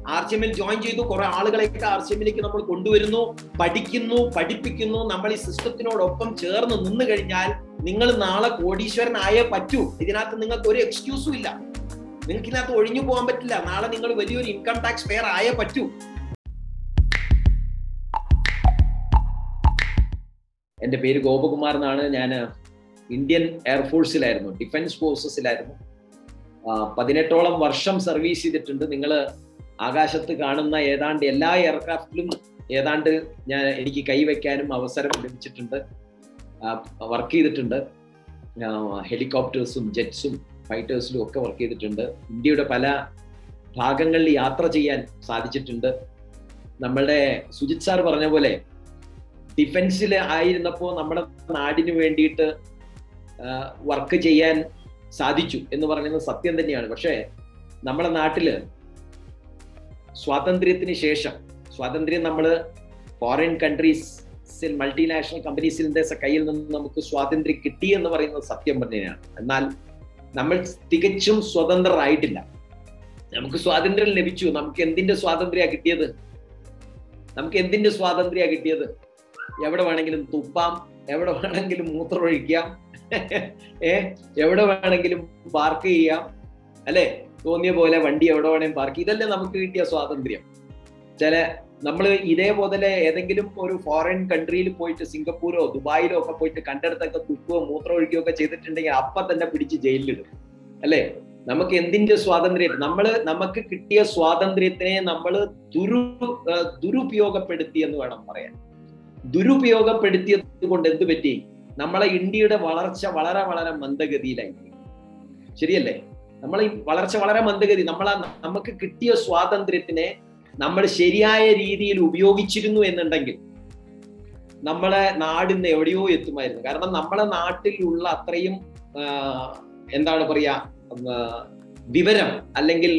R C എമ്മിൽ join ചെയ്തു കുറെ ആളുകളെയൊക്കെ ആർ സി എമ്മിലേക്ക് നമ്മൾ കൊണ്ടുവരുന്നു പഠിക്കുന്നു പഠിപ്പിക്കുന്നു നമ്മൾ ഈ സിസ്റ്റത്തിനോടൊപ്പം ചേർന്ന് നിന്ന് കഴിഞ്ഞാൽ നിങ്ങൾ നാളെ കോടീശ്വരനായേ പറ്റൂ ഇതിനകത്ത് നിങ്ങൾക്ക് ഒരു എക്സ്ക്യൂസും ഇല്ല നിങ്ങൾക്ക് ഇതിനകത്ത് ഒഴിഞ്ഞു പോകാൻ പറ്റില്ല നാളെ നിങ്ങൾ വലിയൊരു ഇൻകം ടാക്സ് പെയർ ആയേ പറ്റൂ എൻ്റെ പേര് ഗോപകുമാർ എന്നാണ് ഞാൻ ഇന്ത്യൻ എയർഫോഴ്സിലായിരുന്നു ഡിഫൻസ് ഫോഴ്സസിലായിരുന്നു പതിനെട്ടോളം വർഷം സർവീസ് ചെയ്തിട്ടുണ്ട് നിങ്ങൾ ആകാശത്ത് കാണുന്ന ഏതാണ്ട് എല്ലാ എയർക്രാഫ്റ്റിലും ഏതാണ്ട് ഞാൻ എനിക്ക് കൈവയ്ക്കാനും അവസരം ലഭിച്ചിട്ടുണ്ട് വർക്ക് ചെയ്തിട്ടുണ്ട് ഹെലികോപ്റ്റേഴ്സും ജെറ്റ്സും ഫൈറ്റേഴ്സിലും ഒക്കെ വർക്ക് ചെയ്തിട്ടുണ്ട് ഇന്ത്യയുടെ പല ഭാഗങ്ങളിൽ യാത്ര ചെയ്യാൻ സാധിച്ചിട്ടുണ്ട് നമ്മളുടെ സുജിത് സാർ പറഞ്ഞ പോലെ ഡിഫൻസിൽ ആയിരുന്നപ്പോൾ നമ്മുടെ നാടിന് വേണ്ടിയിട്ട് വർക്ക് ചെയ്യാൻ സാധിച്ചു എന്ന് പറയുന്നത് സത്യം തന്നെയാണ് പക്ഷേ നമ്മുടെ നാട്ടില് സ്വാതന്ത്ര്യത്തിന് ശേഷം സ്വാതന്ത്ര്യം നമ്മൾ ഫോറിൻ കൺട്രീസിൽ മൾട്ടിനാഷണൽ കമ്പനീസിന്റെ കയ്യിൽ നിന്ന് നമുക്ക് സ്വാതന്ത്ര്യം കിട്ടി എന്ന് പറയുന്നത് സത്യം തന്നെയാണ് എന്നാൽ നമ്മൾ തികച്ചും സ്വതന്ത്രരായിട്ടില്ല നമുക്ക് സ്വാതന്ത്ര്യം ലഭിച്ചു നമുക്ക് എന്തിന്റെ സ്വാതന്ത്ര്യ കിട്ടിയത് നമുക്ക് എന്തിന്റെ സ്വാതന്ത്ര്യ കിട്ടിയത് എവിടെ വേണമെങ്കിലും തുപ്പാം എവിടെ വേണമെങ്കിലും മൂത്രമൊഴിക്കാം ഏ എവിടെ വേണമെങ്കിലും പാർക്ക് ചെയ്യാം അല്ലെ തോന്നിയ പോലെ വണ്ടി എവിടെ വേണമെങ്കിലും പാർക്ക് ഇതല്ലേ നമുക്ക് കിട്ടിയ സ്വാതന്ത്ര്യം ചില നമ്മൾ ഇതേപോലെ ഏതെങ്കിലും ഒരു ഫോറിൻ കൺട്രിയിൽ പോയിട്ട് സിംഗപ്പൂരോ ദുബായിലോ ഒക്കെ പോയിട്ട് കണ്ടെടുത്തൊക്കെ തുപ്പുകയോ മൂത്രം ഒഴിക്കുകയോ ഒക്കെ ചെയ്തിട്ടുണ്ടെങ്കിൽ അപ്പൊ തന്നെ പിടിച്ച് ജയിലിലിടും അല്ലേ നമുക്ക് എന്തിന്റെ സ്വാതന്ത്ര്യം നമ്മൾ നമുക്ക് കിട്ടിയ സ്വാതന്ത്ര്യത്തിനെ നമ്മൾ ദുരു ദുരുപയോഗപ്പെടുത്തി എന്ന് വേണം പറയാൻ ദുരുപയോഗപ്പെടുത്തിയത് കൊണ്ട് എന്ത് പറ്റി നമ്മളെ ഇന്ത്യയുടെ വളർച്ച വളരെ വളരെ മന്ദഗതിയിലായി ശരിയല്ലേ നമ്മൾ ഈ വളർച്ച വളരെ മന്ദഗതി നമ്മളെ നമുക്ക് കിട്ടിയ സ്വാതന്ത്ര്യത്തിനെ നമ്മൾ ശരിയായ രീതിയിൽ ഉപയോഗിച്ചിരുന്നു എന്നുണ്ടെങ്കിൽ നമ്മളെ നാടിന്ന് എവിടെയോ എത്തുമായിരുന്നു കാരണം നമ്മളെ നാട്ടിലുള്ള അത്രയും എന്താണ് പറയാ വിവരം അല്ലെങ്കിൽ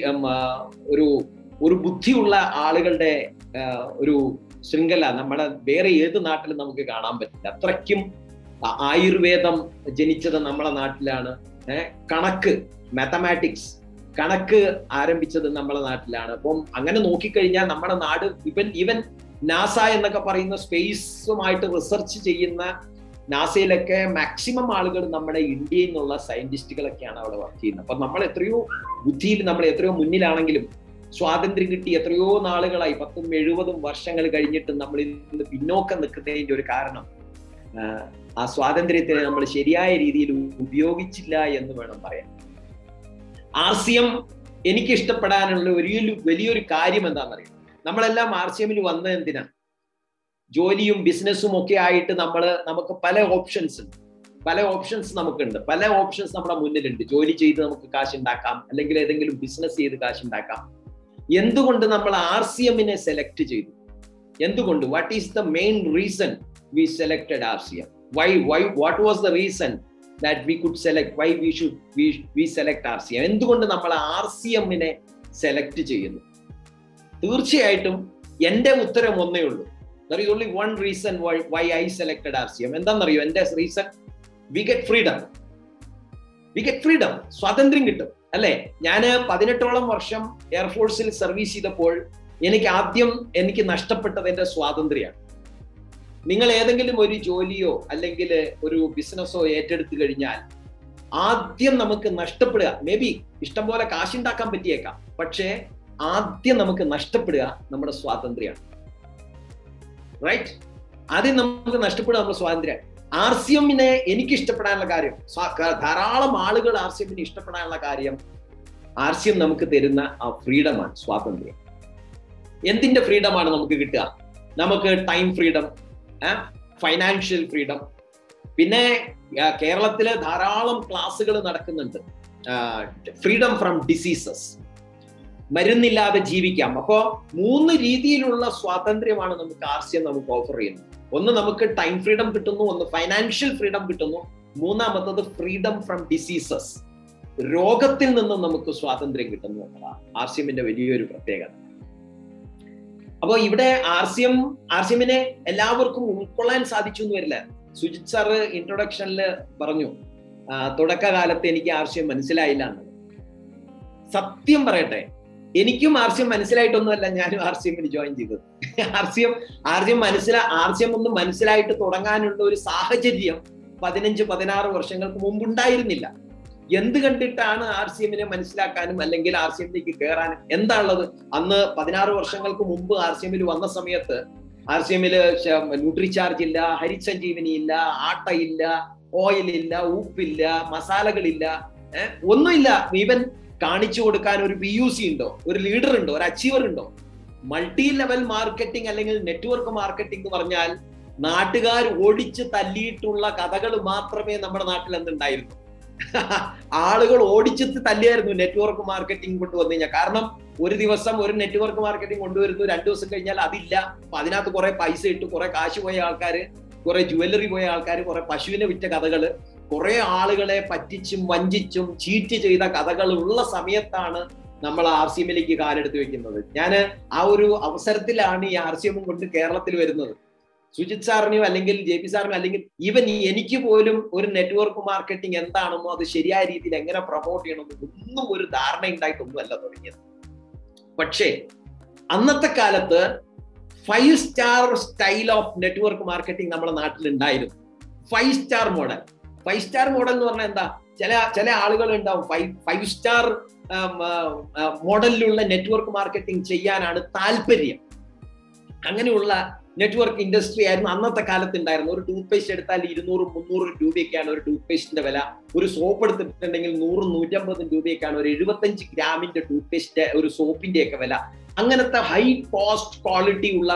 ഒരു ഒരു ബുദ്ധിയുള്ള ആളുകളുടെ ഒരു ശൃംഖല നമ്മളെ വേറെ ഏത് നാട്ടിലും നമുക്ക് കാണാൻ പറ്റില്ല അത്രയ്ക്കും ആയുർവേദം ജനിച്ചത് നമ്മളെ നാട്ടിലാണ് കണക്ക് മാത്തമാറ്റിക്സ് കണക്ക് ആരംഭിച്ചത് നമ്മളെ നാട്ടിലാണ് അപ്പം അങ്ങനെ നോക്കിക്കഴിഞ്ഞാൽ നമ്മുടെ നാട് ഇവൻ ഈവൻ നാസ എന്നൊക്കെ പറയുന്ന സ്പേസുമായിട്ട് റിസർച്ച് ചെയ്യുന്ന നാസയിലൊക്കെ മാക്സിമം ആളുകൾ നമ്മുടെ ഇന്ത്യയിൽ നിന്നുള്ള സയന്റിസ്റ്റുകളൊക്കെയാണ് അവിടെ വർക്ക് ചെയ്യുന്നത് അപ്പൊ നമ്മൾ എത്രയോ ബുദ്ധിയിൽ നമ്മൾ എത്രയോ മുന്നിലാണെങ്കിലും സ്വാതന്ത്ര്യം കിട്ടി എത്രയോ നാളുകളായി പത്തും എഴുപതും വർഷങ്ങൾ കഴിഞ്ഞിട്ട് നമ്മൾ ഇന്ന് പിന്നോക്കം നിൽക്കുന്നതിന്റെ ഒരു കാരണം ആ സ്വാതന്ത്ര്യത്തെ നമ്മൾ ശരിയായ രീതിയിൽ ഉപയോഗിച്ചില്ല എന്ന് വേണം പറയാൻ ആർ സി എം എനിക്ക് ഇഷ്ടപ്പെടാനുള്ള ഒരു വലിയൊരു കാര്യം എന്താണെന്നറിയാം നമ്മളെല്ലാം ആർ സി എമ്മിൽ വന്നത് എന്തിനാ ജോലിയും ബിസിനസ്സും ഒക്കെ ആയിട്ട് നമ്മൾ നമുക്ക് പല ഓപ്ഷൻസ് ഉണ്ട് പല ഓപ്ഷൻസ് നമുക്കുണ്ട് പല ഓപ്ഷൻസ് നമ്മുടെ മുന്നിലുണ്ട് ജോലി ചെയ്ത് നമുക്ക് കാശ് ഉണ്ടാക്കാം അല്ലെങ്കിൽ ഏതെങ്കിലും ബിസിനസ് ചെയ്ത് കാശ് ഉണ്ടാക്കാം എന്തുകൊണ്ട് നമ്മൾ ആർ സി എമ്മിനെ സെലക്ട് ചെയ്തു എന്തുകൊണ്ട് what is the main reason we selected R C M why why what was the reason that we could select why we should we we select R C M എന്തുകൊണ്ട് നമ്മൾ R C എമ്മിനെ select ചെയ്യുന്നു തീർച്ചയായിട്ടും എന്റെ ഉത്തരം ഒന്നേ ഉള്ളൂ there is only one reason why why I selected R C M എന്താണെന്നറിയോ എന്റെ reason we get freedom we get freedom സ്വാതന്ത്ര്യം കിട്ടും അല്ലെ ഞാൻ പതിനെട്ടോളം വർഷം എയർഫോഴ്സിൽ സർവീസ് ചെയ്തപ്പോൾ എനിക്ക് ആദ്യം എനിക്ക് നഷ്ടപ്പെട്ടത് എന്റെ സ്വാതന്ത്ര്യമാണ് നിങ്ങൾ ഏതെങ്കിലും ഒരു ജോലിയോ അല്ലെങ്കിൽ ഒരു ബിസിനസ്സോ ഏറ്റെടുത്തു കഴിഞ്ഞാൽ ആദ്യം നമുക്ക് നഷ്ടപ്പെടുക മേ ബി ഇഷ്ടംപോലെ കാശുണ്ടാക്കാൻ പറ്റിയേക്കാം പക്ഷേ ആദ്യം നമുക്ക് നഷ്ടപ്പെടുക നമ്മുടെ സ്വാതന്ത്ര്യമാണ് റൈറ്റ് ആദ്യം നമുക്ക് നഷ്ടപ്പെടുക നമ്മുടെ സ്വാതന്ത്ര്യം ആർ സി എമ്മിനെ എനിക്ക് ഇഷ്ടപ്പെടാനുള്ള കാര്യം ധാരാളം ആളുകൾ ആർ സി എമ്മിനെ ഇഷ്ടപ്പെടാനുള്ള കാര്യം ആർ സി എം നമുക്ക് തരുന്ന ആ ഫ്രീഡമാണ് സ്വാതന്ത്ര്യം എന്തിന്റെ ഫ്രീഡമാണ് നമുക്ക് കിട്ടുക നമുക്ക് ടൈം ഫ്രീഡം ഫൈനാൻഷ്യൽ ഫ്രീഡം പിന്നെ കേരളത്തില് ധാരാളം ക്ലാസ്സുകൾ നടക്കുന്നുണ്ട് ഫ്രീഡം ഫ്രം ഡിസീസസ് മരുന്നില്ലാതെ ജീവിക്കാം അപ്പോ മൂന്ന് രീതിയിലുള്ള സ്വാതന്ത്ര്യമാണ് നമുക്ക് ആർ സി എം നമുക്ക് ഓഫർ ചെയ്യുന്നത് ഒന്ന് നമുക്ക് ടൈം ഫ്രീഡം കിട്ടുന്നു ഒന്ന് ഫൈനാൻഷ്യൽ ഫ്രീഡം കിട്ടുന്നു മൂന്നാമത്തത് ഫ്രീഡം ഫ്രം ഡിസീസസ് രോഗത്തിൽ നിന്നും നമുക്ക് സ്വാതന്ത്ര്യം കിട്ടുന്നു എന്നതാണ് ആർ സി എമ്മിന്റെ വലിയൊരു പ്രത്യേകത അപ്പോൾ ഇവിടെ R C M R C എമ്മിനെ എല്ലാവർക്കും ഉൾക്കൊള്ളാൻ സാധിച്ചു എന്ന് വരില്ല സുജിത് സാറ് ഇൻട്രൊഡക്ഷനിൽ പറഞ്ഞു തുടക്കകാലത്ത് എനിക്ക് ആർ സി എം മനസ്സിലായില്ല എന്നത് സത്യം പറയട്ടെ എനിക്കും ആർ സി എം മനസ്സിലായിട്ടൊന്നുമല്ല ഞാനും ആർ സി എമ്മിൽ ജോയിൻ ചെയ്തത് R C M R C M മനസ്സിലാ ആർ സി എം ഒന്നും മനസ്സിലായിട്ട് തുടങ്ങാനുള്ള ഒരു സാഹചര്യം പതിനഞ്ച് പതിനാറ് വർഷങ്ങൾക്ക് മുമ്പ് ഉണ്ടായിരുന്നില്ല എന്ത് കണ്ടിട്ടാണ് ആർ സി എമ്മിനെ മനസ്സിലാക്കാനും അല്ലെങ്കിൽ ആർ സി എമ്മിലേക്ക് കയറാനും എന്താണുള്ളത് അന്ന് പതിനാറ് വർഷങ്ങൾക്ക് മുമ്പ് ആർ സി എമ്മിൽ വന്ന സമയത്ത് ആർ സി എമ്മില് ന്യൂട്രിചാർജ് ഇല്ല ഹരിസഞ്ജീവനി ഇല്ല ആട്ടയില്ല ഓയിൽ ഇല്ല ഉപ്പില്ല മസാലകളില്ല ഏഹ് ഒന്നുമില്ല ഈവൻ കാണിച്ചു കൊടുക്കാൻ ഒരു പി യു സി ഉണ്ടോ ഒരു ലീഡർ ഉണ്ടോ ഒരു അച്ചീവർ ഉണ്ടോ മൾട്ടി ലെവൽ മാർക്കറ്റിംഗ് അല്ലെങ്കിൽ നെറ്റ്വർക്ക് മാർക്കറ്റിംഗ് എന്ന് പറഞ്ഞാൽ നാട്ടുകാർ ഓടിച്ച് തല്ലിയിട്ടുള്ള കഥകൾ മാത്രമേ നമ്മുടെ നാട്ടിൽ എന്തുണ്ടായിരുന്നു ആളുകൾ ഓടിച്ചെത്ത് തല്ലിയായിരുന്നു നെറ്റ്വർക്ക് മാർക്കറ്റിംഗ് കൊണ്ടുവന്നു കഴിഞ്ഞാൽ കാരണം ഒരു ദിവസം ഒരു നെറ്റ്വർക്ക് മാർക്കറ്റിംഗ് കൊണ്ടുവരുന്നു രണ്ടു ദിവസം കഴിഞ്ഞാൽ അതില്ല അപ്പൊ അതിനകത്ത് കുറെ പൈസ ഇട്ട് കുറെ കാശ് പോയ ആൾക്കാര് കുറെ ജുവല്ലറി പോയ ആൾക്കാർ കുറെ പശുവിനെ വിറ്റ കഥകള് കുറെ ആളുകളെ പറ്റിച്ചും വഞ്ചിച്ചും ചീറ്റ് ചെയ്ത കഥകൾ ഉള്ള സമയത്താണ് നമ്മൾ ആർ സി എമ്മിലേക്ക് കാലെടുത്ത് വെക്കുന്നത് ഞാൻ ആ ഒരു അവസരത്തിലാണ് ഈ ആർ സി എമ്മും കൊണ്ട് കേരളത്തിൽ വരുന്നത് സുജിത് സാറിനെയോ അല്ലെങ്കിൽ ജെ പി സാറിനോ അല്ലെങ്കിൽ ഈവൻ എനിക്ക് പോലും ഒരു നെറ്റ്വർക്ക് മാർക്കറ്റിംഗ് എന്താണെന്നോ അത് ശരിയായ രീതിയിൽ എങ്ങനെ പ്രൊമോട്ട് ചെയ്യണമെന്നോ ഒന്നും ഒരു ധാരണ ഉണ്ടായിട്ടൊന്നുമല്ല തുടങ്ങിയത് പക്ഷേ അന്നത്തെ കാലത്ത് five star style of network marketing നമ്മുടെ നാട്ടിൽ ഉണ്ടായിരുന്നു five star model five star model എന്ന് പറഞ്ഞാൽ എന്താ ചില ചില ആളുകൾ ഉണ്ടാവും ഫൈവ് ഫൈവ് സ്റ്റാർ മോഡലിലുള്ള നെറ്റ്വർക്ക് മാർക്കറ്റിംഗ് ചെയ്യാനാണ് താല്പര്യം അങ്ങനെയുള്ള നെറ്റ്വർക്ക് ഇൻഡസ്ട്രി ആയിരുന്നു അന്നത്തെ കാലത്ത് ഉണ്ടായിരുന്നു ഒരു ടൂത്ത് പേസ്റ്റ് എടുത്താൽ ഇരുന്നൂറും മുന്നൂറും രൂപയൊക്കെയാണ് ഒരു ടൂത്ത് പേസ്റ്റിന്റെ വില ഒരു സോപ്പ് എടുത്തിട്ടുണ്ടെങ്കിൽ നൂറും നൂറ്റമ്പതും രൂപയൊക്കെയാണ് ഒരു എഴുപത്തഞ്ച് ഗ്രാമിന്റെ ടൂത്ത് പേസ്റ്റ് ഒരു സോപ്പിന്റെ ഒക്കെ വില അങ്ങനത്തെ ഹൈ കോസ്റ്റ് ക്വാളിറ്റി ഉള്ള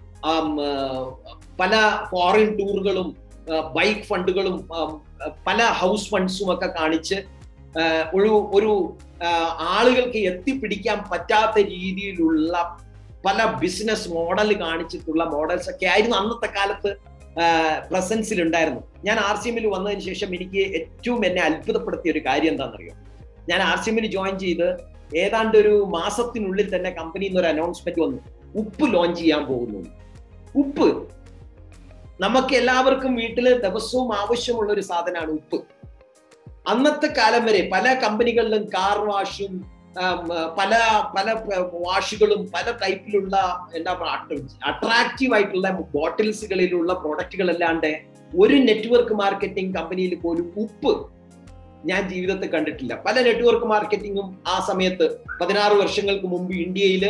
പല ഫോറിൻ ടൂറുകളും ബൈക്ക് ഫണ്ടുകളും പല ഹൗസ് ഫണ്ട്സും ഒക്കെ കാണിച്ച് ഒരു ഒരു ആളുകൾക്ക് എത്തിപ്പിടിക്കാൻ പറ്റാത്ത രീതിയിലുള്ള പല ബിസിനസ് മോഡൽ കാണിച്ചിട്ടുള്ള മോഡൽസ് ഒക്കെ ആയിരുന്നു അന്നത്തെ കാലത്ത് പ്രസൻസിൽ ഉണ്ടായിരുന്നു ഞാൻ ആർ സി എമ്മിൽ വന്നതിന് ശേഷം എനിക്ക് ഏറ്റവും എന്നെ അത്ഭുതപ്പെടുത്തിയ ഒരു കാര്യം എന്താണെന്നറിയോ ഞാൻ ആർ സി എമ്മിൽ ജോയിൻ ചെയ്ത് ഏതാണ്ട് ഒരു മാസത്തിനുള്ളിൽ തന്നെ കമ്പനിയിൽ നിന്ന് ഒരു അനൗൺസ്മെന്റ് വന്നു ഉപ്പ് ലോഞ്ച് ചെയ്യാൻ പോകുന്നു ഉപ്പ് നമുക്ക് എല്ലാവർക്കും വീട്ടിൽ ദിവസവും ആവശ്യമുള്ള ഒരു സാധനമാണ് ഉപ്പ് അന്നത്തെ കാലം വരെ പല കമ്പനികളിലും കാർ വാഷും പല പല വാഷുകളും പല ടൈപ്പിലുള്ള എന്താ അട്രാക്റ്റീവ് ആയിട്ടുള്ള ബോട്ടിൽസുകളിലുള്ള പ്രോഡക്റ്റുകൾ അല്ലാണ്ട് ഒരു നെറ്റ്വർക്ക് മാർക്കറ്റിംഗ് കമ്പനിയിൽ പോലും ഉപ്പ് ഞാൻ ജീവിതത്തിൽ കണ്ടിട്ടില്ല പല നെറ്റ്വർക്ക് മാർക്കറ്റിംഗും ആ സമയത്ത് പതിനാറ് വർഷങ്ങൾക്ക് മുമ്പ് ഇന്ത്യയിൽ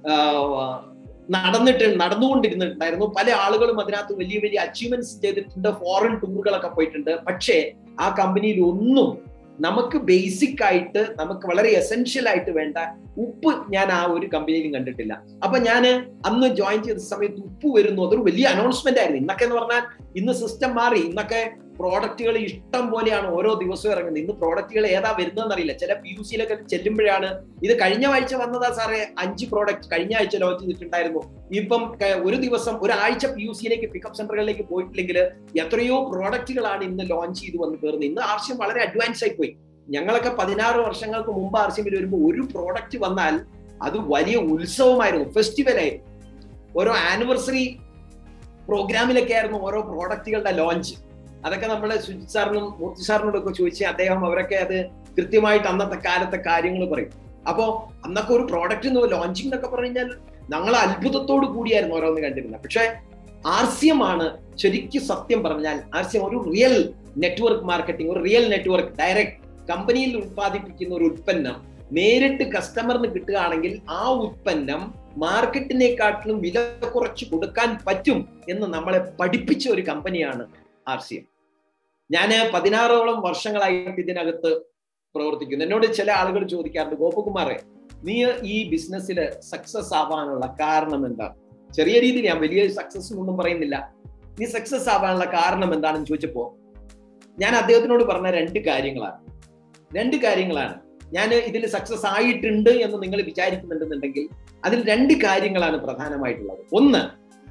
നടന്നിട്ട് നടന്നുകൊണ്ടിരുന്നിട്ടുണ്ടായിരുന്നു പല ആളുകളും അതിനകത്ത് വലിയ വലിയ അച്ചീവ്മെന്റ്സ് ചെയ്തിട്ടുണ്ട് ഫോറിൻ ടൂറുകളൊക്കെ പോയിട്ടുണ്ട് പക്ഷേ ആ കമ്പനിയിൽ ഒന്നും നമുക്ക് ബേസിക് ആയിട്ട് നമുക്ക് വളരെ എസെൻഷ്യൽ ആയിട്ട് വേണ്ട ഉപ്പ് ഞാൻ ആ ഒരു കമ്പനിയിലും കണ്ടിട്ടില്ല അപ്പൊ ഞാൻ അന്ന് ജോയിൻ ചെയ്ത സമയത്ത് ഉപ്പ് വരുന്നു അതൊരു വലിയ അനൗൺസ്മെന്റ് ആയിരുന്നു ഇന്നൊക്കെ എന്ന് പറഞ്ഞാൽ ഇന്ന് സിസ്റ്റം മാറി ഇന്നൊക്കെ പ്രോഡക്റ്റുകൾ ഇഷ്ടം പോലെയാണ് ഓരോ ദിവസവും ഇറങ്ങുന്നത് ഇന്ന് പ്രോഡക്റ്റുകൾ ഏതാ വരുന്നതെന്ന് അറിയില്ല ചില പി യു സിയിലൊക്കെ ചെല്ലുമ്പോഴാണ് ഇത് കഴിഞ്ഞ ആഴ്ച വന്നതാ സാറേ അഞ്ച് പ്രോഡക്റ്റ് കഴിഞ്ഞ ആഴ്ച ലോഞ്ച് ചെയ്തിട്ടുണ്ടായിരുന്നു ഇപ്പം ഒരു ദിവസം ഒരാഴ്ച പി യു സിയിലേക്ക് പിക്കപ്പ് സെന്ററുകളിലേക്ക് പോയിട്ടില്ലെങ്കിൽ എത്രയോ പ്രോഡക്റ്റുകളാണ് ഇന്ന് ലോഞ്ച് ചെയ്ത് വന്ന് കയറുന്നത് ഇന്ന് ആർഷ്യം വളരെ അഡ്വാൻസ് ആയി പോയി ഞങ്ങളൊക്കെ പതിനാറ് വർഷങ്ങൾക്ക് മുമ്പ് ആർഷ്യമിൽ വരുമ്പോൾ ഒരു പ്രോഡക്റ്റ് വന്നാൽ അത് വലിയ ഉത്സവമായിരുന്നു ഫെസ്റ്റിവൽ ആയിരുന്നു ഓരോ ആനിവേഴ്സറി പ്രോഗ്രാമിലൊക്കെ ആയിരുന്നു ഓരോ പ്രോഡക്റ്റുകളുടെ ലോഞ്ച് അതൊക്കെ നമ്മളെ സുജിത് സാറിനും മൂർത്തി സാറിനോടൊക്കെ ചോദിച്ച് അദ്ദേഹം അവരൊക്കെ അത് കൃത്യമായിട്ട് അന്നത്തെ കാലത്തെ കാര്യങ്ങൾ പറയും അപ്പോ അന്നൊക്കെ ഒരു പ്രോഡക്റ്റ് ലോഞ്ചിങ് എന്നൊക്കെ പറഞ്ഞു കഴിഞ്ഞാൽ ഞങ്ങൾ അത്ഭുതത്തോട് കൂടിയായിരുന്നു ഓരോന്ന് കണ്ടിരുന്നത് പക്ഷെ ആർ സി എം ആണ് ശരിക്കും സത്യം പറഞ്ഞാൽ ആർ സി എം ഒരു റിയൽ നെറ്റ്വർക്ക് മാർക്കറ്റിംഗ് ഒരു റിയൽ നെറ്റ്വർക്ക് ഡയറക്റ്റ് കമ്പനിയിൽ ഉത്പാദിപ്പിക്കുന്ന ഒരു ഉൽപ്പന്നം നേരിട്ട് കസ്റ്റമറിന് കിട്ടുകയാണെങ്കിൽ ആ ഉൽപ്പന്നം മാർക്കറ്റിനെക്കാട്ടിലും വില കുറച്ച് കൊടുക്കാൻ പറ്റും എന്ന് നമ്മളെ പഠിപ്പിച്ച ഒരു കമ്പനിയാണ് ആർ സി എം ഞാൻ പതിനാറോളം വർഷങ്ങളായിട്ട് ഇതിനകത്ത് പ്രവർത്തിക്കുന്നു എന്നോട് ചില ആളുകൾ ചോദിക്കാറുണ്ട് ഗോപകുമാറെ നീ ഈ ബിസിനസ്സിൽ സക്സസ് ആവാനുള്ള കാരണം എന്താണ് ചെറിയ രീതിയിൽ ഞാൻ വലിയ സക്സസ് ഒന്നും പറയുന്നില്ല നീ സക്സസ് ആവാനുള്ള കാരണം എന്താണെന്ന് ചോദിച്ചപ്പോ ഞാൻ അദ്ദേഹത്തിനോട് പറഞ്ഞ രണ്ട് കാര്യങ്ങളാണ് രണ്ട് കാര്യങ്ങളാണ് ഞാൻ ഇതിൽ സക്സസ് ആയിട്ടുണ്ട് എന്ന് നിങ്ങൾ വിചാരിക്കുന്നുണ്ടെന്നുണ്ടെങ്കിൽ അതിൽ രണ്ട് കാര്യങ്ങളാണ് പ്രധാനമായിട്ടുള്ളത് ഒന്ന്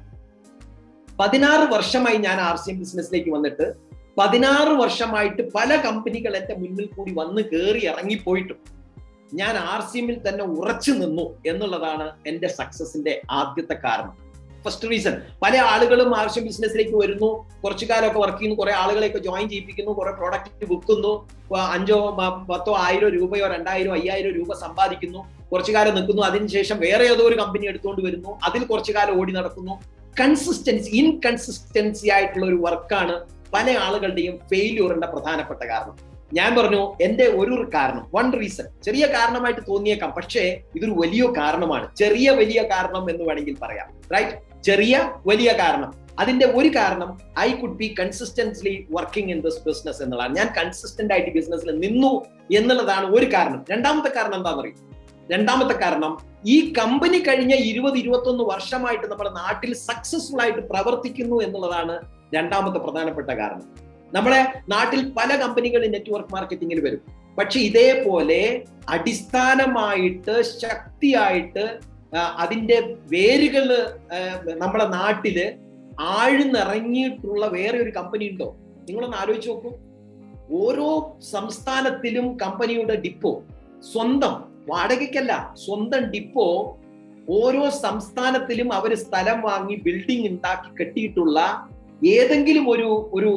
പതിനാറ് വർഷമായി ഞാൻ ആർ സി എം ബിസിനസ്സിലേക്ക് വന്നിട്ട് പതിനാറ് വർഷമായിട്ട് പല കമ്പനികൾ എന്റെ മുന്നിൽ കൂടി വന്ന് കയറി ഇറങ്ങിപ്പോയിട്ടും ഞാൻ ആർ സി എമ്മിൽ തന്നെ ഉറച്ചു നിന്നു എന്നുള്ളതാണ് എന്റെ സക്സസിന്റെ ആദ്യത്തെ കാരണം ഫസ്റ്റ് റീസൺ പല ആളുകളും ആവശ്യം ബിസിനസ്സിലേക്ക് വരുന്നു കുറച്ചു കാലമൊക്കെ വർക്ക് ചെയ്യുന്നു കുറെ ആളുകളെയൊക്കെ ജോയിൻ ചെയ്യിപ്പിക്കുന്നു കുറെ പ്രോഡക്റ്റ് വിൽക്കുന്നു അഞ്ചോ പത്തോ ആയിരം രൂപയോ രണ്ടായിരം അയ്യായിരം രൂപ സമ്പാദിക്കുന്നു കുറച്ചു കാലം നിൽക്കുന്നു അതിനുശേഷം വേറെ ഏതോ ഒരു കമ്പനി എടുത്തുകൊണ്ട് വരുന്നു അതിൽ കുറച്ചു കാലം ഓടി നടക്കുന്നു കൺസിസ്റ്റൻസി ഇൻകൺസിസ്റ്റൻസി ആയിട്ടുള്ള ഒരു വർക്കാണ് പല ആളുകളുടെയും ഫെയില്യൂറിന്റെ പ്രധാനപ്പെട്ട കാരണം ഞാൻ പറഞ്ഞു എന്റെ ഒരു കാരണം വൺ റീസൺ ചെറിയ കാരണമായിട്ട് തോന്നിയേക്കാം പക്ഷേ ഇതൊരു വലിയ കാരണമാണ് ചെറിയ വലിയ കാരണം എന്ന് വേണമെങ്കിൽ പറയാം റൈറ്റ് ചെറിയ വലിയ കാരണം അതിന്റെ ഒരു കാരണം I could be consistently working in this business എന്നുള്ളതാണ് ഞാൻ കൺസിസ്റ്റന്റ് ആയിട്ട് ബിസിനസ്സിൽ നിന്നു എന്നുള്ളതാണ് ഒരു കാരണം രണ്ടാമത്തെ കാരണം എന്താണെന്ന് അറിയും രണ്ടാമത്തെ കാരണം ഈ കമ്പനി കഴിഞ്ഞ ഇരുപത് ഇരുപത്തൊന്ന് വർഷമായിട്ട് നമ്മുടെ നാട്ടിൽ സക്സസ്ഫുൾ ആയിട്ട് പ്രവർത്തിക്കുന്നു എന്നുള്ളതാണ് രണ്ടാമത്തെ പ്രധാനപ്പെട്ട കാരണം നമ്മുടെ നാട്ടിൽ പല കമ്പനികൾ നെറ്റ്വർക്ക് മാർക്കറ്റിംഗിൽ വരും പക്ഷെ ഇതേപോലെ അടിസ്ഥാനമായിട്ട് ശക്തിയായിട്ട് അതിന്റെ വേരുകൾ നമ്മുടെ നാട്ടില് ആഴ്ന്നിറങ്ങിയിട്ടുള്ള വേറെ ഒരു കമ്പനി ഉണ്ടോ നിങ്ങളൊന്ന് ആലോചിച്ച് നോക്കൂ ഓരോ സംസ്ഥാനത്തിലും കമ്പനിയുടെ ഡിപ്പോ സ്വന്തം വാടകയ്ക്കല്ല സ്വന്തം ഡിപ്പോ ഓരോ സംസ്ഥാനത്തിലും അവർ സ്ഥലം വാങ്ങി ബിൽഡിംഗ് ഉണ്ടാക്കി കെട്ടിയിട്ടുള്ള ഏതെങ്കിലും ഒരു ഒരു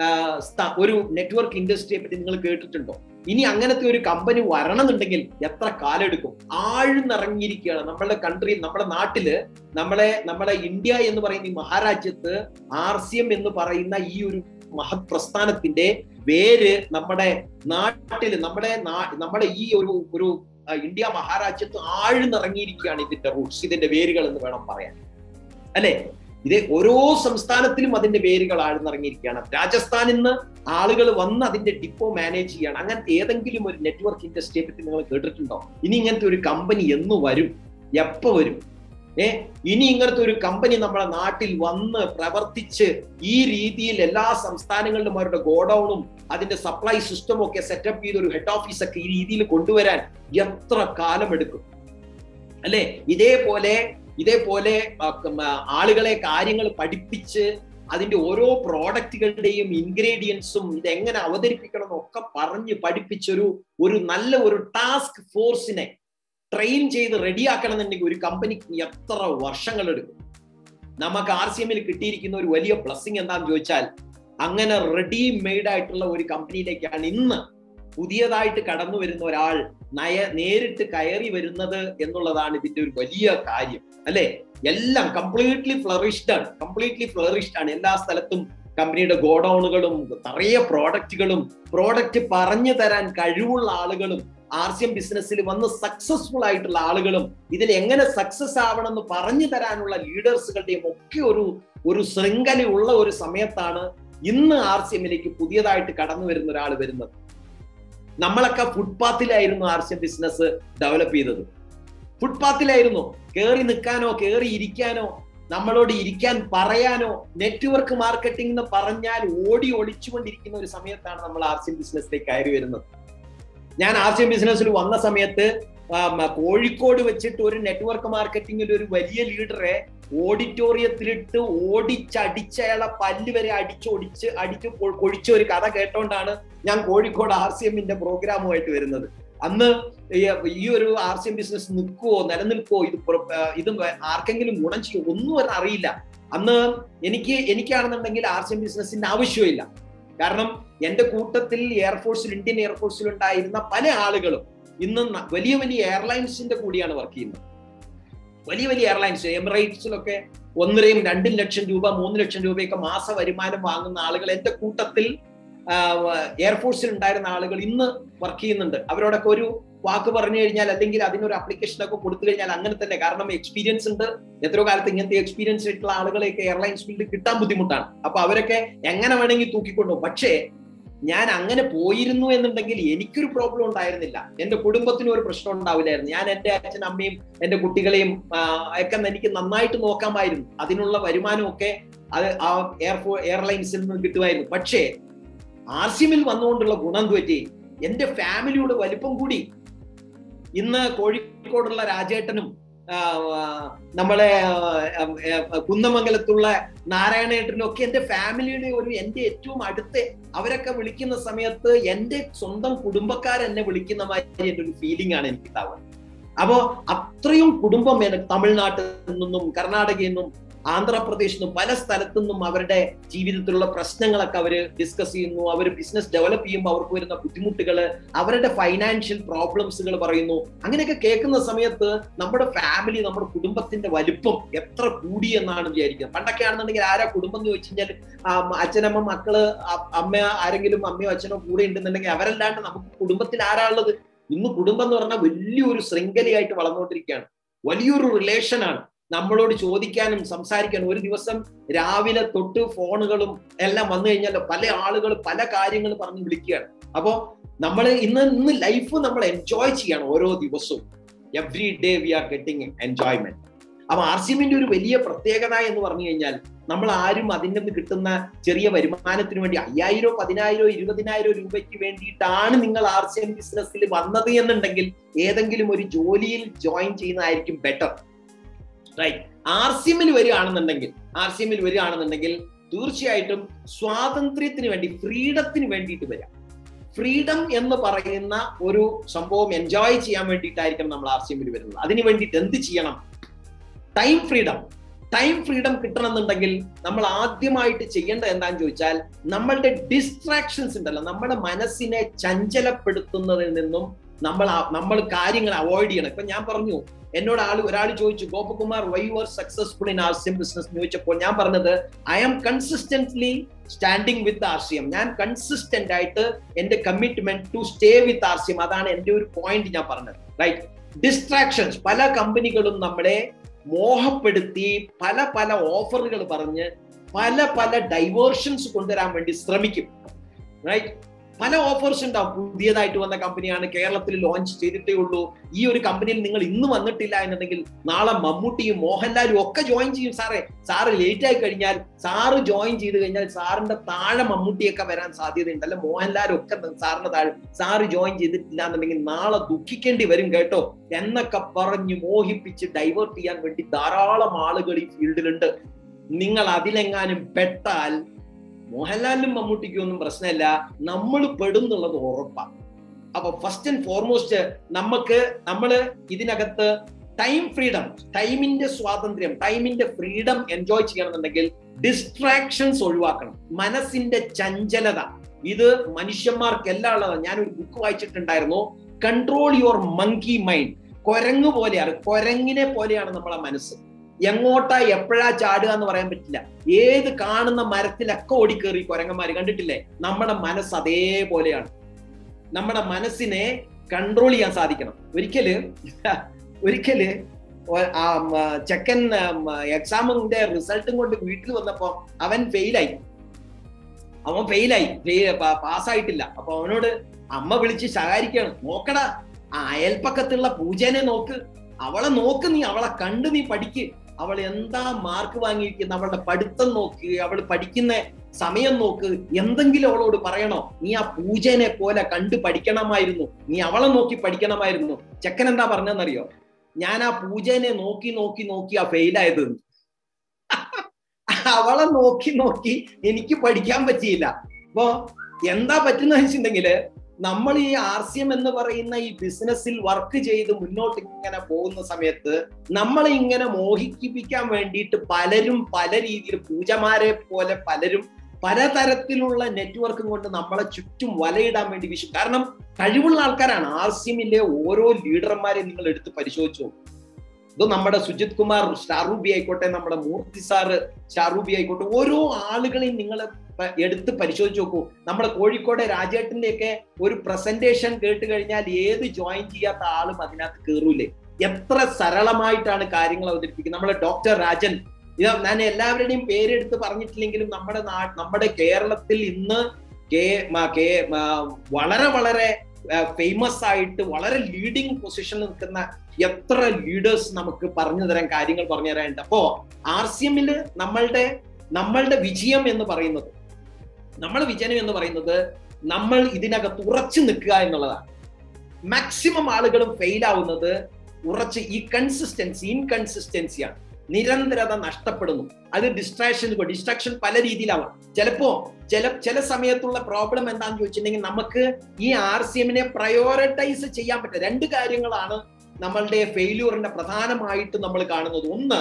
ഒരു നെറ്റ്വർക്ക് ഇൻഡസ്ട്രിയെ പറ്റി നിങ്ങൾ കേട്ടിട്ടുണ്ടോ ഇനി അങ്ങനത്തെ ഒരു കമ്പനി വരണമെന്നുണ്ടെങ്കിൽ എത്ര കാലം എടുക്കും ആഴ്ന്നിറങ്ങിയിരിക്കുകയാണ് നമ്മളുടെ കൺട്രിയിൽ നമ്മുടെ നാട്ടില് നമ്മളെ നമ്മുടെ ഇന്ത്യ എന്ന് പറയുന്ന ഈ മഹാരാജ്യത്ത് ആർ സി എം എന്ന് പറയുന്ന ഈ ഒരു മഹത് പ്രസ്ഥാനത്തിന്റെ വേര് നമ്മുടെ നാട്ടില് നമ്മുടെ നമ്മുടെ ഈ ഒരു ഒരു ഇന്ത്യ മഹാരാജ്യത്ത് ആഴ്ന്നിറങ്ങിയിരിക്കുകയാണ് ഇതിന്റെ റൂട്ട്സ് ഇതിന്റെ വേരുകൾ എന്ന് വേണം പറയാൻ അല്ലെ ഇത് ഓരോ സംസ്ഥാനത്തിലും അതിന്റെ വേരുകൾ ആഴ്ന്നിറങ്ങിയിരിക്കുകയാണ് രാജസ്ഥാനിൽ നിന്ന് ആളുകൾ വന്ന് അതിന്റെ ഡിപ്പോ മാനേജ് ചെയ്യണം അങ്ങനത്തെ ഏതെങ്കിലും ഒരു നെറ്റ്വർക്ക് ഇൻഡസ്ട്രിയെ പറ്റി നിങ്ങൾ കേട്ടിട്ടുണ്ടോ ഇനി ഇങ്ങനത്തെ ഒരു കമ്പനി എന്ന് വരും എപ്പോ വരും ഏ ഇനി ഇങ്ങനത്തെ ഒരു കമ്പനി നമ്മുടെ നാട്ടിൽ വന്ന് പ്രവർത്തിച്ച് ഈ രീതിയിൽ എല്ലാ സംസ്ഥാനങ്ങളിലും അവരുടെ ഗോഡൌണും അതിന്റെ സപ്ലൈ സിസ്റ്റം ഒക്കെ സെറ്റപ്പ് ചെയ്ത് ഒരു ഹെഡ് ഓഫീസ് ഒക്കെ ഈ രീതിയിൽ കൊണ്ടുവരാൻ എത്ര കാലം എടുക്കും അല്ലെ ഇതേപോലെ ഇതേപോലെ ആളുകളെ കാര്യങ്ങൾ പഠിപ്പിച്ച് അതിന്റെ ഓരോ പ്രോഡക്റ്റുകളുടെയും ഇൻഗ്രീഡിയൻസും ഇതെങ്ങനെ അവതരിപ്പിക്കണം എന്നൊക്കെ പറഞ്ഞ് പഠിപ്പിച്ചൊരു ഒരു നല്ല ഒരു ടാസ്ക് ഫോഴ്സിനെ ട്രെയിൻ ചെയ്ത് റെഡിയാക്കണം എന്നുണ്ടെങ്കിൽ ഒരു കമ്പനിക്ക് എത്ര വർഷങ്ങൾ എടുക്കും നമുക്ക് ആർ സി എമ്മിൽ കിട്ടിയിരിക്കുന്ന ഒരു വലിയ ബ്ലസ്സിങ് എന്താണെന്ന് ചോദിച്ചാൽ അങ്ങനെ റെഡി മെയ്ഡ് ആയിട്ടുള്ള ഒരു കമ്പനിയിലേക്കാണ് ഇന്ന് പുതിയതായിട്ട് കടന്നു വരുന്ന ഒരാൾ നയ നേരിട്ട് കയറി വരുന്നത് എന്നുള്ളതാണ് ഇതിന്റെ ഒരു വലിയ കാര്യം അല്ലെ എല്ലാം കംപ്ലീറ്റ്ലി ഫ്ലറിഷ്ഡ് ആണ് കംപ്ലീറ്റ്ലി ഫ്ലറിഷ്ഡ് ആണ് എല്ലാ സ്ഥലത്തും കമ്പനിയുടെ ഗോഡൌണുകളും നിറയെ പ്രോഡക്റ്റുകളും പ്രോഡക്റ്റ് പറഞ്ഞു തരാൻ കഴിവുള്ള ആളുകളും ആർ സി എം ബിസിനസ്സിൽ വന്ന് സക്സസ്ഫുൾ ആയിട്ടുള്ള ആളുകളും ഇതിൽ എങ്ങനെ സക്സസ് ആവണം എന്ന് പറഞ്ഞു തരാനുള്ള ലീഡേഴ്സുകളുടെയും ഒക്കെ ഒരു ഒരു ശൃംഖലയുള്ള ഒരു സമയത്താണ് ഇന്ന് ആർ സി എമ്മിലേക്ക് പുതിയതായിട്ട് കടന്നു വരുന്ന ഒരാൾ വരുന്നത് നമ്മളൊക്കെ ഫുട്പാത്തിലായിരുന്നു R C M business develop ചെയ്തത് ഫുട്പാത്തിലായിരുന്നു കയറി നിൽക്കാനോ കയറി ഇരിക്കാനോ നമ്മളോട് ഇരിക്കാൻ പറയാനോ നെറ്റ്വർക്ക് മാർക്കറ്റിംഗ് എന്ന് പറഞ്ഞാൽ ഓടി ഒളിച്ചുകൊണ്ടിരിക്കുന്ന ഒരു സമയത്താണ് നമ്മൾ ആർ സി എം ബിസിനസ്സിലേക്ക് കയറി വരുന്നത് ഞാൻ ആർ സി എം ബിസിനസ്സിൽ വന്ന സമയത്ത് കോഴിക്കോട് വെച്ചിട്ട് ഒരു നെറ്റ്വർക്ക് മാർക്കറ്റിംഗിൽ ഒരു വലിയ ലീഡറെ ഓഡിറ്റോറിയത്തിലിട്ട് ഓടിച്ചടിച്ച് അയാളെ പല്ല് വരെ അടിച്ചൊടിച്ച് അടിച്ച് കൊഴിച്ച ഒരു കഥ കേട്ടോണ്ടാണ് ഞാൻ കോഴിക്കോട് ആർ സി എമ്മിന്റെ പ്രോഗ്രാമുമായിട്ട് വരുന്നത് അന്ന് ഈ ഒരു ആർ സി എം ബിസിനസ് നിൽക്കുവോ നിലനിൽക്കുവോ ഇത് ഇത് ആർക്കെങ്കിലും ഗുണം ചെയ്യും ഒന്നും അറിയില്ല അന്ന് എനിക്ക് എനിക്കാണെന്നുണ്ടെങ്കിൽ ആർ സി എം ബിസിനസിന്റെ ആവശ്യമില്ല കാരണം എന്റെ കൂട്ടത്തിൽ എയർഫോഴ്സിൽ ഇന്ത്യൻ എയർഫോഴ്സിൽ ഉണ്ടായിരുന്ന പല ആളുകളും ഇന്ന് വലിയ വലിയ എയർലൈൻസിന്റെ കൂടിയാണ് വർക്ക് ചെയ്യുന്നത് വലിയ വലിയ എയർലൈൻസ് എമിറേറ്റ്സിലൊക്കെ ഒന്നരയും രണ്ടും ലക്ഷം രൂപ മൂന്ന് ലക്ഷം രൂപയൊക്കെ മാസ വരുമാനം വാങ്ങുന്ന ആളുകൾ എന്റെ കൂട്ടത്തിൽ എയർഫോഴ്സിൽ ഉണ്ടായിരുന്ന ആളുകൾ ഇന്ന് വർക്ക് ചെയ്യുന്നുണ്ട് അവരോടൊക്കെ ഒരു വാക്ക് പറഞ്ഞു കഴിഞ്ഞാൽ അല്ലെങ്കിൽ അതിനൊരു അപ്ലിക്കേഷൻ ഒക്കെ കൊടുത്തു കഴിഞ്ഞാൽ അങ്ങനെ തന്നെ കാരണം എക്സ്പീരിയൻസ് ഉണ്ട് എത്രയോ കാലത്ത് ഇങ്ങനത്തെ എക്സ്പീരിയൻസ് ആയിട്ടുള്ള ആളുകളെയൊക്കെ എയർലൈൻസ് ഫീൽഡ് കിട്ടാൻ ബുദ്ധിമുട്ടാണ് അപ്പൊ അവരൊക്കെ എങ്ങനെ വേണമെങ്കിൽ തൂക്കിക്കൊണ്ടു പക്ഷേ ഞാൻ അങ്ങനെ പോയിരുന്നു എന്നുണ്ടെങ്കിൽ എനിക്കൊരു പ്രോബ്ലം ഉണ്ടായിരുന്നില്ല എന്റെ കുടുംബത്തിനും ഒരു പ്രശ്നം ഉണ്ടാവില്ലായിരുന്നു ഞാൻ എന്റെ അച്ഛൻ അമ്മയും എന്റെ കുട്ടികളെയും ഒക്കെ എനിക്ക് നന്നായിട്ട് നോക്കാമായിരുന്നു അതിനുള്ള വരുമാനമൊക്കെ അത് ആ എയർഫോ എയർലൈൻസിൽ നിന്ന് കിട്ടുമായിരുന്നു പക്ഷേ ആർ സി എമ്മിൽ വന്നുകൊണ്ടുള്ള ഗുണം പറ്റി എന്റെ ഫാമിലിയുടെ വലിപ്പം കൂടി ഇന്ന് കോഴിക്കോടുള്ള രാജേട്ടനും നമ്മളെ കുന്നമംഗലത്തുള്ള നാരായണേട്ടനും ഒക്കെ എന്റെ ഫാമിലിയുടെ ഒരു എന്റെ ഏറ്റവും അടുത്ത അവരൊക്കെ വിളിക്കുന്ന സമയത്ത് എന്റെ സ്വന്തം കുടുംബക്കാർ എന്നെ വിളിക്കുന്ന മാതിരി എന്റെ ഒരു ഫീലിംഗ് ആണ് എനിക്ക് ഉണ്ടാവുക അപ്പോ അത്രയും കുടുംബം തമിഴ്നാട്ടിൽ നിന്നും കർണാടകയിൽ നിന്നും ആന്ധ്രാപ്രദേശിൽ നിന്നും പല സ്ഥലത്തു നിന്നും അവരുടെ ജീവിതത്തിലുള്ള പ്രശ്നങ്ങളൊക്കെ അവർ ഡിസ്കസ് ചെയ്യുന്നു അവർ ബിസിനസ് ഡെവലപ്പ് ചെയ്യുമ്പോൾ അവർക്ക് വരുന്ന ബുദ്ധിമുട്ടുകൾ അവരുടെ ഫൈനാൻഷ്യൽ പ്രോബ്ലംസുകൾ പറയുന്നു അങ്ങനെയൊക്കെ കേൾക്കുന്ന സമയത്ത് നമ്മുടെ ഫാമിലി നമ്മുടെ കുടുംബത്തിന്റെ വലിപ്പം എത്ര കൂടി എന്നാണ് വിചാരിക്കുന്നത് പണ്ടൊക്കെ ആണെന്നുണ്ടെങ്കിൽ ആരാ കുടുംബം എന്ന് ചോദിച്ചു കഴിഞ്ഞാൽ അച്ഛനമ്മ മക്കള് അമ്മ ആരെങ്കിലും അമ്മയോ അച്ഛനോ കൂടെ ഉണ്ടെന്നുണ്ടെങ്കിൽ അവരല്ലാണ്ട് നമുക്ക് കുടുംബത്തിൽ ആരാ ഉള്ളത് ഇന്ന് കുടുംബം എന്ന് പറഞ്ഞാൽ വലിയൊരു ശൃംഖലയായിട്ട് വളർന്നുകൊണ്ടിരിക്കുകയാണ് വലിയൊരു റിലേഷനാണ് നമ്മളോട് ചോദിക്കാനും സംസാരിക്കാനും ഒരു ദിവസം രാവിലെ തൊട്ട് ഫോണുകളും എല്ലാം വന്നു കഴിഞ്ഞാൽ പല ആളുകൾ പല കാര്യങ്ങൾ പറഞ്ഞ് വിളിക്കുകയാണ് അപ്പോ നമ്മൾ ഇന്ന് ഇന്ന് ലൈഫ് നമ്മൾ എൻജോയ് ചെയ്യണം ഓരോ ദിവസവും every day we are getting enjoyment അപ്പൊ ആർ സി എമ്മിന്റെ ഒരു വലിയ പ്രത്യേകത എന്ന് പറഞ്ഞു കഴിഞ്ഞാൽ നമ്മൾ ആരും അതിൻ്റെ നിന്ന് കിട്ടുന്ന ചെറിയ വരുമാനത്തിന് വേണ്ടി അയ്യായിരോ പതിനായിരോ ഇരുപതിനായിരോ രൂപയ്ക്ക് വേണ്ടിയിട്ടാണ് നിങ്ങൾ ആർ സി എം ബിസിനസ്സിൽ വന്നത് എന്നുണ്ടെങ്കിൽ ഏതെങ്കിലും ഒരു ജോലിയിൽ ജോയിൻ ചെയ്യുന്നതായിരിക്കും ബെറ്റർ റൈറ്റ് ആർ സി എമ്മിൽ വരികയാണെന്നുണ്ടെങ്കിൽ ആർ സി എമ്മിൽ വരികയാണെന്നുണ്ടെങ്കിൽ തീർച്ചയായിട്ടും സ്വാതന്ത്ര്യത്തിന് വേണ്ടി ഫ്രീഡത്തിന് വേണ്ടിയിട്ട് വരാം ഫ്രീഡം എന്ന് പറയുന്ന ഒരു സംഭവം എൻജോയ് ചെയ്യാൻ വേണ്ടിയിട്ടായിരിക്കും നമ്മൾ ആർ സി എമ്മിൽ വരുന്നത് അതിന് വേണ്ടിയിട്ട് എന്ത് ചെയ്യണം ടൈം ഫ്രീഡം ടൈം ഫ്രീഡം കിട്ടണമെന്നുണ്ടെങ്കിൽ നമ്മൾ ആദ്യമായിട്ട് ചെയ്യേണ്ടത് എന്താണെന്ന് ചോദിച്ചാൽ നമ്മളുടെ ഡിസ്ട്രാക്ഷൻസ് ഉണ്ടല്ലോ നമ്മുടെ മനസ്സിനെ ചഞ്ചലപ്പെടുത്തുന്നതിൽ നിന്നും നമ്മൾ നമ്മൾ കാര്യങ്ങൾ അവോയ്ഡ് ചെയ്യണം ഇപ്പൊ ഞാൻ പറഞ്ഞു എന്നോട് ആൾ ഒരാൾ ചോദിച്ചു Gopakumar why you are successful in R C M business ചോദിച്ചപ്പോൾ ഞാൻ പറഞ്ഞത് I am consistently standing with R C M ഞാൻ കൺസിസ്റ്റന്റ് ആയിട്ട് എന്റെ commitment to stay with R C M അതാണ് എന്റെ ഒരു പോയിന്റ് ഞാൻ പറഞ്ഞത് റൈറ്റ് ഡിസ്ട്രാക്ഷൻസ് പല കമ്പനികളും നമ്മളെ മോഹപ്പെടുത്തി പല പല ഓഫറുകൾ പറഞ്ഞ് പല പല ഡൈവേർഷൻസ് കൊണ്ടുവരാൻ വേണ്ടി ശ്രമിക്കും റൈറ്റ് പല ഓഫേഴ്സ് ഉണ്ടാവും പുതിയതായിട്ട് വന്ന കമ്പനിയാണ് കേരളത്തിൽ ലോഞ്ച് ചെയ്തിട്ടേ ഉള്ളൂ ഈ ഒരു കമ്പനിയിൽ നിങ്ങൾ ഇന്ന് വന്നിട്ടില്ല എന്നുണ്ടെങ്കിൽ നാളെ മമ്മൂട്ടിയും മോഹൻലാലും ഒക്കെ ജോയിൻ ചെയ്യും സാറേ സാറ് ലേറ്റ് ആയി കഴിഞ്ഞാൽ സാറ് ജോയിൻ ചെയ്ത് കഴിഞ്ഞാൽ സാറിന്റെ താഴെ മമ്മൂട്ടിയൊക്കെ വരാൻ സാധ്യതയുണ്ട് അല്ലെ മോഹൻലാലും ഒക്കെ സാറിന്റെ താഴെ സാറ് ജോയിൻ ചെയ്തിട്ടില്ല എന്നുണ്ടെങ്കിൽ നാളെ ദുഃഖിക്കേണ്ടി വരും കേട്ടോ എന്നൊക്കെ പറഞ്ഞ് മോഹിപ്പിച്ച് ഡൈവേർട്ട് ചെയ്യാൻ വേണ്ടി ധാരാളം ആളുകൾ ഈ ഫീൽഡിലുണ്ട് നിങ്ങൾ അതിലെങ്ങാനും പെട്ടാൽ മോഹൻലാലിനും മമ്മൂട്ടിക്കും ഒന്നും പ്രശ്നമില്ല നമ്മൾ പെടുന്നുള്ളത് ഉറപ്പാണ് അപ്പൊ ഫസ്റ്റ് ആൻഡ് ഫോർമോസ്റ്റ് നമുക്ക് നമ്മൾ ഇതിനകത്ത് ടൈം ഫ്രീഡം ടൈമിന്റെ സ്വാതന്ത്ര്യം ടൈമിന്റെ ഫ്രീഡം എൻജോയ് ചെയ്യണമെന്നുണ്ടെങ്കിൽ ഡിസ്ട്രാക്ഷൻസ് ഒഴിവാക്കണം മനസ്സിന്റെ ചഞ്ചലത ഇത് മനുഷ്യന്മാർക്കെല്ലാം ഉള്ളതാണ് ഞാൻ ഒരു ബുക്ക് വായിച്ചിട്ടുണ്ടായിരുന്നു കൺട്രോൾ യുവർ മങ്കി മൈൻഡ് കൊരങ്ങ് പോലെയാണ് കൊരങ്ങിനെ പോലെയാണ് നമ്മളെ മനസ്സ് എങ്ങോട്ടാ എപ്പോഴാ ചാടുക എന്ന് പറയാൻ പറ്റില്ല ഏത് കാണുന്ന മരത്തിലൊക്കെ ഓടിക്കേറി കൊരങ്ങന്മാര് കണ്ടിട്ടില്ലേ നമ്മുടെ മനസ്സ് അതേപോലെയാണ് നമ്മുടെ മനസ്സിനെ കൺട്രോൾ ചെയ്യാൻ സാധിക്കണം ഒരിക്കല് ഒരിക്കല് ചെക്കൻ എക്സാമിന്റെ റിസൾട്ടും കൊണ്ട് വീട്ടിൽ വന്നപ്പോ അവൻ ഫെയിലായി അവൻ ഫെയിലായി പാസ്സായിട്ടില്ല അപ്പൊ അവനോട് അമ്മ വിളിച്ച് ശകാരിക്കാണ് നോക്കടാ അയൽപ്പക്കത്തുള്ള പൂജനെ നോക്ക് അവളെ നോക്ക് നീ അവളെ കണ്ട് നീ പഠിക്ക് അവൾ എന്താ മാർക്ക് വാങ്ങിയിരിക്കുന്ന അവളുടെ പഠിത്തം നോക്ക് അവൾ പഠിക്കുന്ന സമയം നോക്ക് എന്തെങ്കിലും അവളോട് പറയണോ നീ ആ പൂജനെ പോലെ കണ്ട് പഠിക്കണമായിരുന്നു നീ അവളെ നോക്കി പഠിക്കണമായിരുന്നു ചെക്കൻ എന്താ പറഞ്ഞെന്നറിയോ ഞാൻ ആ പൂജനെ നോക്കി നോക്കി നോക്കി ആ ഫെയിലായത് അവളെ നോക്കി നോക്കി എനിക്ക് പഠിക്കാൻ പറ്റിയില്ല അപ്പോ എന്താ പറ്റുന്ന വെച്ചിട്ടുണ്ടെങ്കില് നമ്മൾ ഈ ആർ സി എം എന്ന് പറയുന്ന ഈ ബിസിനസ്സിൽ വർക്ക് ചെയ്ത് മുന്നോട്ട് ഇങ്ങനെ പോകുന്ന സമയത്ത് നമ്മളെ ഇങ്ങനെ മോഹിപ്പിക്കാൻ വേണ്ടിയിട്ട് പലരും പല രീതിയിൽ പൂജമാരെ പോലെ പലരും പലതരത്തിലുള്ള നെറ്റ്വർക്കും കൊണ്ട് നമ്മളെ ചുറ്റും വലയിടാൻ വേണ്ടി വിഷു കാരണം കഴിവുള്ള ആൾക്കാരാണ് ആർ സി എമ്മിലെ ഓരോ ലീഡർമാരെ നിങ്ങൾ എടുത്ത് പരിശോധിച്ചു ഇത് നമ്മുടെ സുജിത് കുമാർ ഷാറൂബി ആയിക്കോട്ടെ നമ്മുടെ മൂർത്തി സാറ് ഷാറൂബി ആയിക്കോട്ടെ ഓരോ ആളുകളെയും നിങ്ങൾ എടുത്ത് പരിശോധിച്ച് നോക്കൂ നമ്മുടെ കോഴിക്കോട് രാജേട്ടന്റെ ഒക്കെ ഒരു പ്രസന്റേഷൻ കേട്ട് കഴിഞ്ഞാൽ ഏത് ജോയിൻ ചെയ്യാത്ത ആളും അതിനകത്ത് കയറൂലേ എത്ര സരളമായിട്ടാണ് കാര്യങ്ങൾ അവതരിപ്പിക്കുന്നത് നമ്മുടെ ഡോക്ടർ രാജൻ ഇത് ഞാൻ എല്ലാവരുടെയും പേരെടുത്ത് പറഞ്ഞിട്ടില്ലെങ്കിലും നമ്മുടെ നാ നമ്മുടെ കേരളത്തിൽ ഇന്ന് കെ കെ വളരെ വളരെ ഫേമസ് ആയിട്ട് വളരെ ലീഡിങ് പൊസിഷനിൽ നിൽക്കുന്ന എത്ര ലീഡേഴ്സ് നമുക്ക് പറഞ്ഞു തരാൻ കാര്യങ്ങൾ പറഞ്ഞു തരാനുണ്ട് അപ്പോ ആർ സി എമ്മില് നമ്മളുടെ നമ്മളുടെ വിജയം എന്ന് പറയുന്നത് നമ്മൾ വിജയം എന്ന് പറയുന്നത് നമ്മൾ ഇതിനകത്ത് ഉറച്ചു നിൽക്കുക എന്നുള്ളതാണ് മാക്സിമം ആളുകളും ഫെയിൽ ആവുന്നത് ഉറച്ച് ഈ കൺസിസ്റ്റൻസി ഇൻകൺസിസ്റ്റൻസിയാണ് നിരന്തരത നഷ്ടപ്പെടുന്നു അത് ഡിസ്ട്രാക്ഷൻ ഡിസ്ട്രാക്ഷൻ പല രീതിയിലാവാം ചിലപ്പോ ചില ചില സമയത്തുള്ള പ്രോബ്ലം എന്താണെന്ന് ചോദിച്ചിട്ടുണ്ടെങ്കിൽ നമുക്ക് ഈ ആർ സി എമ്മിനെ പ്രയോറിറ്റൈസ് ചെയ്യാൻ പറ്റും രണ്ട് കാര്യങ്ങളാണ് നമ്മളുടെ ഫെയില്യൂറിന്റെ പ്രധാനമായിട്ട് നമ്മൾ കാണുന്നത് ഒന്ന്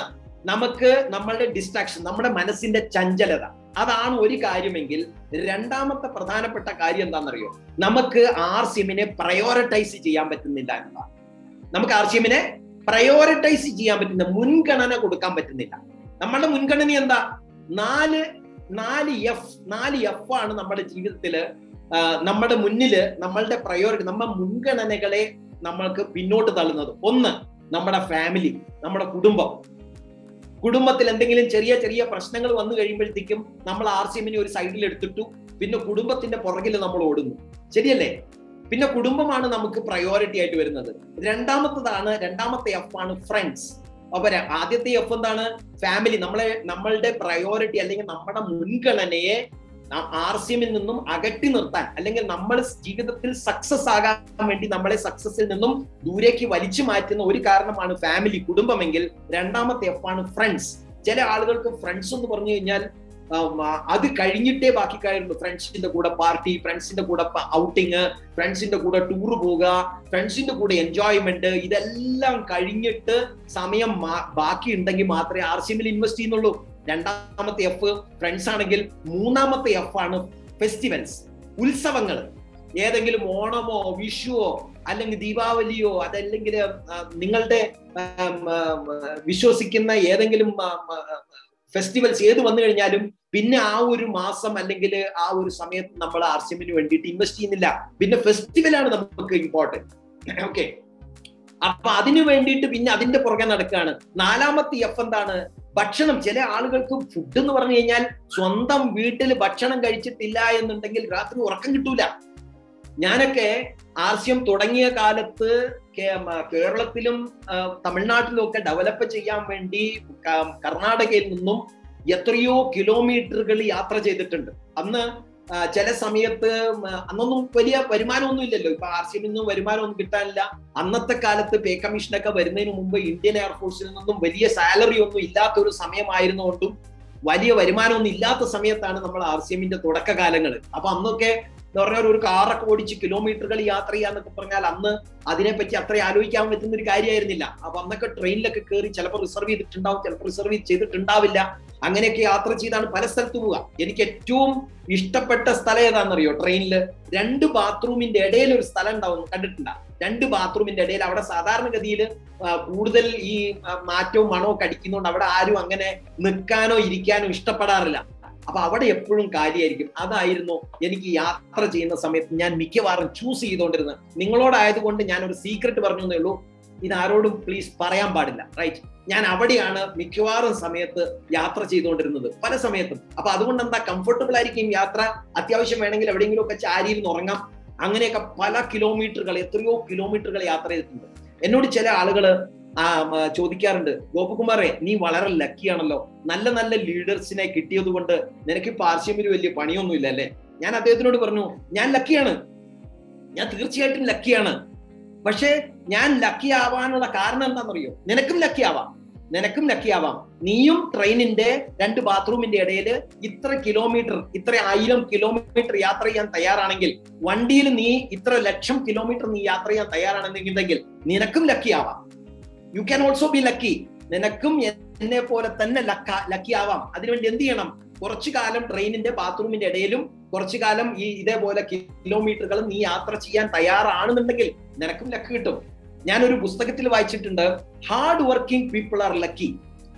നമുക്ക് നമ്മളുടെ ഡിസ്ട്രാക്ഷൻ നമ്മുടെ മനസ്സിന്റെ ചഞ്ചലത അതാണ് ഒരു കാര്യമെങ്കിൽ രണ്ടാമത്തെ പ്രധാനപ്പെട്ട കാര്യം എന്താണെന്നറിയോ നമുക്ക് ആർ സിമിനെ പ്രയോറിറ്റൈസ് ചെയ്യാൻ പറ്റുന്നില്ല എന്നതാണ് നമുക്ക് ആർ സിമിനെ പ്രയോറിറ്റൈസ് ചെയ്യാൻ പറ്റുന്ന മുൻഗണന കൊടുക്കാൻ പറ്റുന്നില്ല നമ്മളുടെ മുൻഗണന എന്താ നാല് നാല് എഫ് നാല് എഫ് ആണ് നമ്മുടെ ജീവിതത്തില് നമ്മുടെ മുന്നില് നമ്മളുടെ പ്രയോറിറ്റി നമ്മുടെ മുൻഗണനകളെ നമ്മൾക്ക് പിന്നോട്ട് തള്ളുന്നത് ഒന്ന് നമ്മുടെ ഫാമിലി നമ്മുടെ കുടുംബം കുടുംബത്തിൽ എന്തെങ്കിലും ചെറിയ ചെറിയ പ്രശ്നങ്ങൾ വന്നു കഴിയുമ്പോഴത്തേക്കും നമ്മൾ ആർ സി എമ്മിനെ ഒരു സൈഡിൽ എടുത്തിട്ടു പിന്നെ കുടുംബത്തിന്റെ പുറകിൽ നമ്മൾ ഓടുന്നു ശരിയല്ലേ പിന്നെ കുടുംബമാണ് നമുക്ക് പ്രയോറിറ്റി ആയിട്ട് വരുന്നത് രണ്ടാമത്തതാണ് രണ്ടാമത്തെ എഫ് ആണ് ഫ്രണ്ട്സ് അപ്പൊ ആദ്യത്തെ എഫ് എന്താണ് ഫാമിലി നമ്മളെ നമ്മളുടെ പ്രയോറിറ്റി അല്ലെങ്കിൽ നമ്മുടെ മുൻഗണനയെ ആർ സി എമ്മിൽ നിന്നും അകറ്റി നിർത്താൻ അല്ലെങ്കിൽ നമ്മൾ ജീവിതത്തിൽ സക്സസ് ആകാൻ വേണ്ടി നമ്മളെ സക്സസിൽ നിന്നും ദൂരേക്ക് വലിച്ചു മാറ്റുന്ന ഒരു കാരണമാണ് ഫാമിലി കുടുംബമെങ്കിൽ രണ്ടാമത്തെ എഫ് ആണ് ഫ്രണ്ട്സ് ചില ആളുകൾക്ക് ഫ്രണ്ട്സ് എന്ന് പറഞ്ഞു കഴിഞ്ഞാൽ അത് കഴിഞ്ഞിട്ടേ ബാക്കി കാര്യമുള്ളൂ ഫ്രണ്ട്സിന്റെ കൂടെ പാർട്ടി ഫ്രണ്ട്സിന്റെ കൂടെ ഔട്ടിങ് ഫ്രണ്ട്സിന്റെ കൂടെ ടൂർ പോവുക ഫ്രണ്ട്സിന്റെ കൂടെ എൻജോയ്മെന്റ് ഇതെല്ലാം കഴിഞ്ഞിട്ട് സമയം ബാക്കി ഉണ്ടെങ്കിൽ മാത്രമേ ആർ സി എമ്മിൽ ഇൻവെസ്റ്റ് ചെയ്യുന്നുള്ളൂ രണ്ടാമത്തെ എഫ് ഫ്രണ്ട്സ് ആണെങ്കിൽ മൂന്നാമത്തെ എഫ് ആണ് ഫെസ്റ്റിവൽസ് ഉത്സവങ്ങൾ ഏതെങ്കിലും ഓണമോ വിഷുവോ അല്ലെങ്കിൽ ദീപാവലിയോ അതല്ലെങ്കിൽ നിങ്ങളുടെ വിശ്വസിക്കുന്ന ഏതെങ്കിലും ഫെസ്റ്റിവൽസ് ഏത് വന്നു കഴിഞ്ഞാലും പിന്നെ ആ ഒരു മാസം അല്ലെങ്കിൽ ആ ഒരു സമയത്ത് നമ്മൾ ആർ സി എമ്മിന് വേണ്ടിയിട്ട് ഇൻവെസ്റ്റ് ചെയ്യുന്നില്ല പിന്നെ ഫെസ്റ്റിവലാണ് നമുക്ക് ഇമ്പോർട്ടൻറ്റ് ഓക്കെ അപ്പൊ അതിനു വേണ്ടിയിട്ട് പിന്നെ അതിന്റെ പുറകെ നടക്കുകയാണ് നാലാമത്തെ എഫ് എന്താണ് ഭക്ഷണം ചില ആളുകൾക്ക് ഫുഡ് എന്ന് പറഞ്ഞു കഴിഞ്ഞാൽ സ്വന്തം വീട്ടിൽ ഭക്ഷണം കഴിച്ചിട്ടില്ല എന്നുണ്ടെങ്കിൽ രാത്രി ഉറക്കം കിട്ടൂല ഞാനൊക്കെ ആർ സി എം തുടങ്ങിയ കാലത്ത് കേരളത്തിലും തമിഴ്നാട്ടിലും ഒക്കെ ഡെവലപ്പ് ചെയ്യാൻ വേണ്ടി കർണാടകയിൽ നിന്നും എത്രയോ കിലോമീറ്ററുകൾ യാത്ര ചെയ്തിട്ടുണ്ട് അന്ന് ചില സമയത്ത് അന്നൊന്നും വലിയ വരുമാനമൊന്നും ഇല്ലല്ലോ ഇപ്പൊ ആർ സി എമ്മിൽ വരുമാനമൊന്നും കിട്ടാനില്ല അന്നത്തെ കാലത്ത് പേ കമ്മീഷനൊക്കെ വരുന്നതിന് മുമ്പ് ഇന്ത്യൻ എയർഫോഴ്സിൽ നിന്നും വലിയ സാലറി ഒന്നും ഇല്ലാത്ത ഒരു സമയമായിരുന്നുകൊണ്ടും വലിയ വരുമാനമൊന്നും ഇല്ലാത്ത സമയത്താണ് നമ്മൾ ആർ സി എമ്മിന്റെ തുടക്കകാലങ്ങൾ അപ്പൊ അന്നൊക്കെ എന്ന് പറഞ്ഞാൽ ഒരു കാറൊക്കെ ഓടിച്ച് കിലോമീറ്ററുകൾ യാത്ര ചെയ്യാന്നൊക്കെ പറഞ്ഞാൽ അന്ന് അതിനെപ്പറ്റി അത്ര ആലോചിക്കാൻ പറ്റുന്ന ഒരു കാര്യമായിരുന്നില്ല അപ്പൊ അന്നൊക്കെ ട്രെയിനിലൊക്കെ കയറി ചിലപ്പോൾ റിസർവ് ചെയ്തിട്ടുണ്ടാവും ചിലപ്പോൾ റിസർവ് ചെയ്തിട്ടുണ്ടാവില്ല അങ്ങനെയൊക്കെ യാത്ര ചെയ്താണ് പല സ്ഥലത്ത് പോവുക എനിക്ക് ഏറ്റവും ഇഷ്ടപ്പെട്ട സ്ഥലം ഏതാണെന്നറിയോ ട്രെയിനിൽ രണ്ട് ബാത്റൂമിന്റെ ഇടയിൽ ഒരു സ്ഥലം ഉണ്ടാവും കണ്ടിട്ടുണ്ടാ രണ്ട് ബാത്റൂമിന്റെ ഇടയിൽ അവിടെ സാധാരണഗതിയിൽ കൂടുതൽ ഈ മാറ്റവും മണവും ഒക്കെ അടിക്കുന്നതുകൊണ്ട് അവിടെ ആരും അങ്ങനെ നിൽക്കാനോ ഇരിക്കാനോ ഇഷ്ടപ്പെടാറില്ല അപ്പൊ അവിടെ എപ്പോഴും കാര്യമായിരിക്കും അതായിരുന്നു എനിക്ക് യാത്ര ചെയ്യുന്ന സമയത്ത് ഞാൻ മിക്കവാറും ചൂസ് ചെയ്തുകൊണ്ടിരുന്നത് നിങ്ങളോടായതുകൊണ്ട് ഞാൻ ഒരു സീക്രട്ട് പറഞ്ഞു എന്നേ ഉള്ളൂ ഇത് ആരോടും പ്ലീസ് പറയാൻ പാടില്ല റൈറ്റ് ഞാൻ അവിടെയാണ് മിക്കവാറും സമയത്ത് യാത്ര ചെയ്തുകൊണ്ടിരുന്നത് പല സമയത്തും അപ്പൊ അതുകൊണ്ട് എന്താ കംഫർട്ടബിൾ ആയിരിക്കും യാത്ര അത്യാവശ്യം വേണമെങ്കിൽ എവിടെയെങ്കിലും ഒക്കെ ചാരിയിരുന്ന് ഉറങ്ങാം അങ്ങനെയൊക്കെ പല കിലോമീറ്ററുകൾ എത്രയോ കിലോമീറ്ററുകൾ യാത്ര ചെയ്തിട്ടുണ്ട് എന്നോട് ചില ആളുകള് ആ ചോദിക്കാറുണ്ട് ഗോപകുമാറെ നീ വളരെ ലക്കിയാണല്ലോ നല്ല നല്ല ലീഡേഴ്സിനെ കിട്ടിയത് കൊണ്ട് നിനക്ക് ഇപ്പൊ ആർസിയമിൽ വലിയ പണിയൊന്നുമില്ല അല്ലേ ഞാൻ അദ്ദേഹത്തിനോട് പറഞ്ഞു ഞാൻ ലക്കിയാണ് ഞാൻ തീർച്ചയായിട്ടും ലക്കിയാണ് പക്ഷേ ഞാൻ ലക്കി ആവാനുള്ള കാരണം എന്താണെന്നറിയോ നിനക്കും ലക്കി ആവാം നിനക്കും ലക്കി ആവാം നീയും ട്രെയിനിന്റെ രണ്ട് ബാത്റൂമിന്റെ ഇടയിൽ ഇത്ര കിലോമീറ്റർ ഇത്ര ആയിരം കിലോമീറ്റർ യാത്ര ചെയ്യാൻ തയ്യാറാണെങ്കിൽ വണ്ടിയിൽ നീ ഇത്ര ലക്ഷം കിലോമീറ്റർ നീ യാത്ര ചെയ്യാൻ തയ്യാറാണെന്നുണ്ടെങ്കിൽ നിനക്കും ലക്കി ആവാം you can also be lucky നിനക്കും എന്നെ പോലെ തന്നെ ലക്ക ലക്കി ആവാം അതിനുവേണ്ടി എന്ത് ചെയ്യണം കുറച്ചു കാലം ട്രെയിനിന്റെ ബാത്റൂമിന്റെ ഇടയിലും കുറച്ചു കാലം ഈ ഇതേപോലെ കിലോമീറ്ററുകൾ നീ യാത്ര ചെയ്യാൻ തയ്യാറാണെന്നുണ്ടെങ്കിൽ നിനക്കും ലക്ക് കിട്ടും ഞാനൊരു പുസ്തകത്തിൽ വായിച്ചിട്ടുണ്ട് hard working people are lucky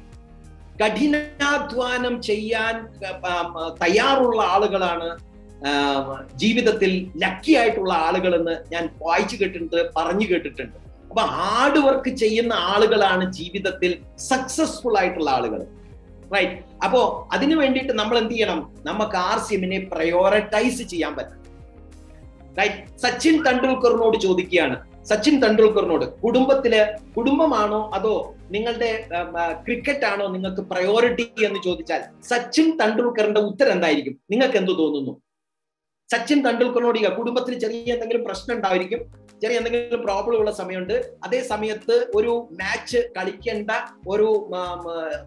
കഠിനാധ്വാനം ചെയ്യാൻ തയ്യാറുള്ള ആളുകളാണ് ജീവിതത്തിൽ ലക്കി ആയിട്ടുള്ള ആളുകൾ എന്ന് ഞാൻ വായിച്ചു കേട്ടിട്ടുണ്ട് പറഞ്ഞു കേട്ടിട്ടുണ്ട് അപ്പൊ ഹാർഡ് വർക്ക് ചെയ്യുന്ന ആളുകളാണ് ജീവിതത്തിൽ സക്സസ്ഫുൾ ആയിട്ടുള്ള ആളുകൾ റൈറ്റ് അപ്പോ അതിനു വേണ്ടിയിട്ട് നമ്മൾ എന്ത് ചെയ്യണം നമുക്ക് ആർ സി എമ്മിനെ പ്രയോറിറ്റൈസ് ചെയ്യാൻ പറ്റും റൈറ്റ് സച്ചിൻ തെണ്ടുൽക്കറിനോട് ചോദിക്കുകയാണ് സച്ചിൻ തെണ്ടുൽക്കറിനോട് കുടുംബത്തില് കുടുംബമാണോ അതോ നിങ്ങളുടെ ക്രിക്കറ്റ് ആണോ നിങ്ങൾക്ക് പ്രയോറിറ്റി എന്ന് ചോദിച്ചാൽ സച്ചിൻ തെണ്ടുൽക്കറിന്റെ ഉത്തരം എന്തായിരിക്കും നിങ്ങൾക്ക് എന്ത് തോന്നുന്നു സച്ചിൻ തെണ്ടുൽക്കറിനോട് കുടുംബത്തിൽ ചെറിയ എന്തെങ്കിലും പ്രശ്നം ഉണ്ടായിരിക്കും ചെറിയ എന്തെങ്കിലും പ്രോബ്ലം ഉള്ള സമയമുണ്ട് അതേ സമയത്ത് ഒരു മാച്ച് കളിക്കേണ്ട ഒരു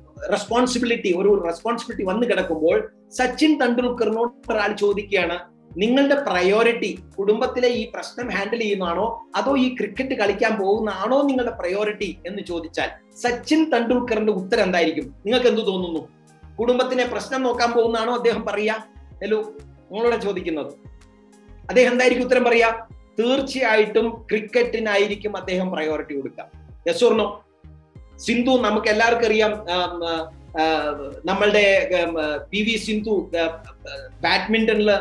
റെസ്പോൺസിബിലിറ്റി ഒരു റെസ്പോൺസിബിലിറ്റി വന്നു കിടക്കുമ്പോൾ സച്ചിൻ തെണ്ടുൽക്കറിനോട് ഒരാൾ ചോദിക്കുകയാണ് നിങ്ങളുടെ പ്രയോറിറ്റി കുടുംബത്തിലെ ഈ പ്രശ്നം ഹാൻഡിൽ ചെയ്യുന്നതാണോ അതോ ഈ ക്രിക്കറ്റ് കളിക്കാൻ പോകുന്നതാണോ നിങ്ങളുടെ പ്രയോറിറ്റി എന്ന് ചോദിച്ചാൽ സച്ചിൻ തെണ്ടുൽക്കറിന്റെ ഉത്തരം എന്തായിരിക്കും നിങ്ങൾക്ക് എന്ത് തോന്നുന്നു കുടുംബത്തിനെ പ്രശ്നം നോക്കാൻ പോകുന്നതാണോ അദ്ദേഹം പറയാ ഹലോ നിങ്ങളോട് ചോദിക്കുന്നത് അദ്ദേഹം എന്തായിരിക്കും ഉത്തരം പറയാ തീർച്ചയായിട്ടും ക്രിക്കറ്റിനായിരിക്കും അദ്ദേഹം പ്രയോറിറ്റി കൊടുക്കുക യെസ് ഓർണോ സിന്ധു നമുക്ക് എല്ലാവർക്കും അറിയാം നമ്മളുടെ പി വി സിന്ധു ബാഡ്മിന്റണില്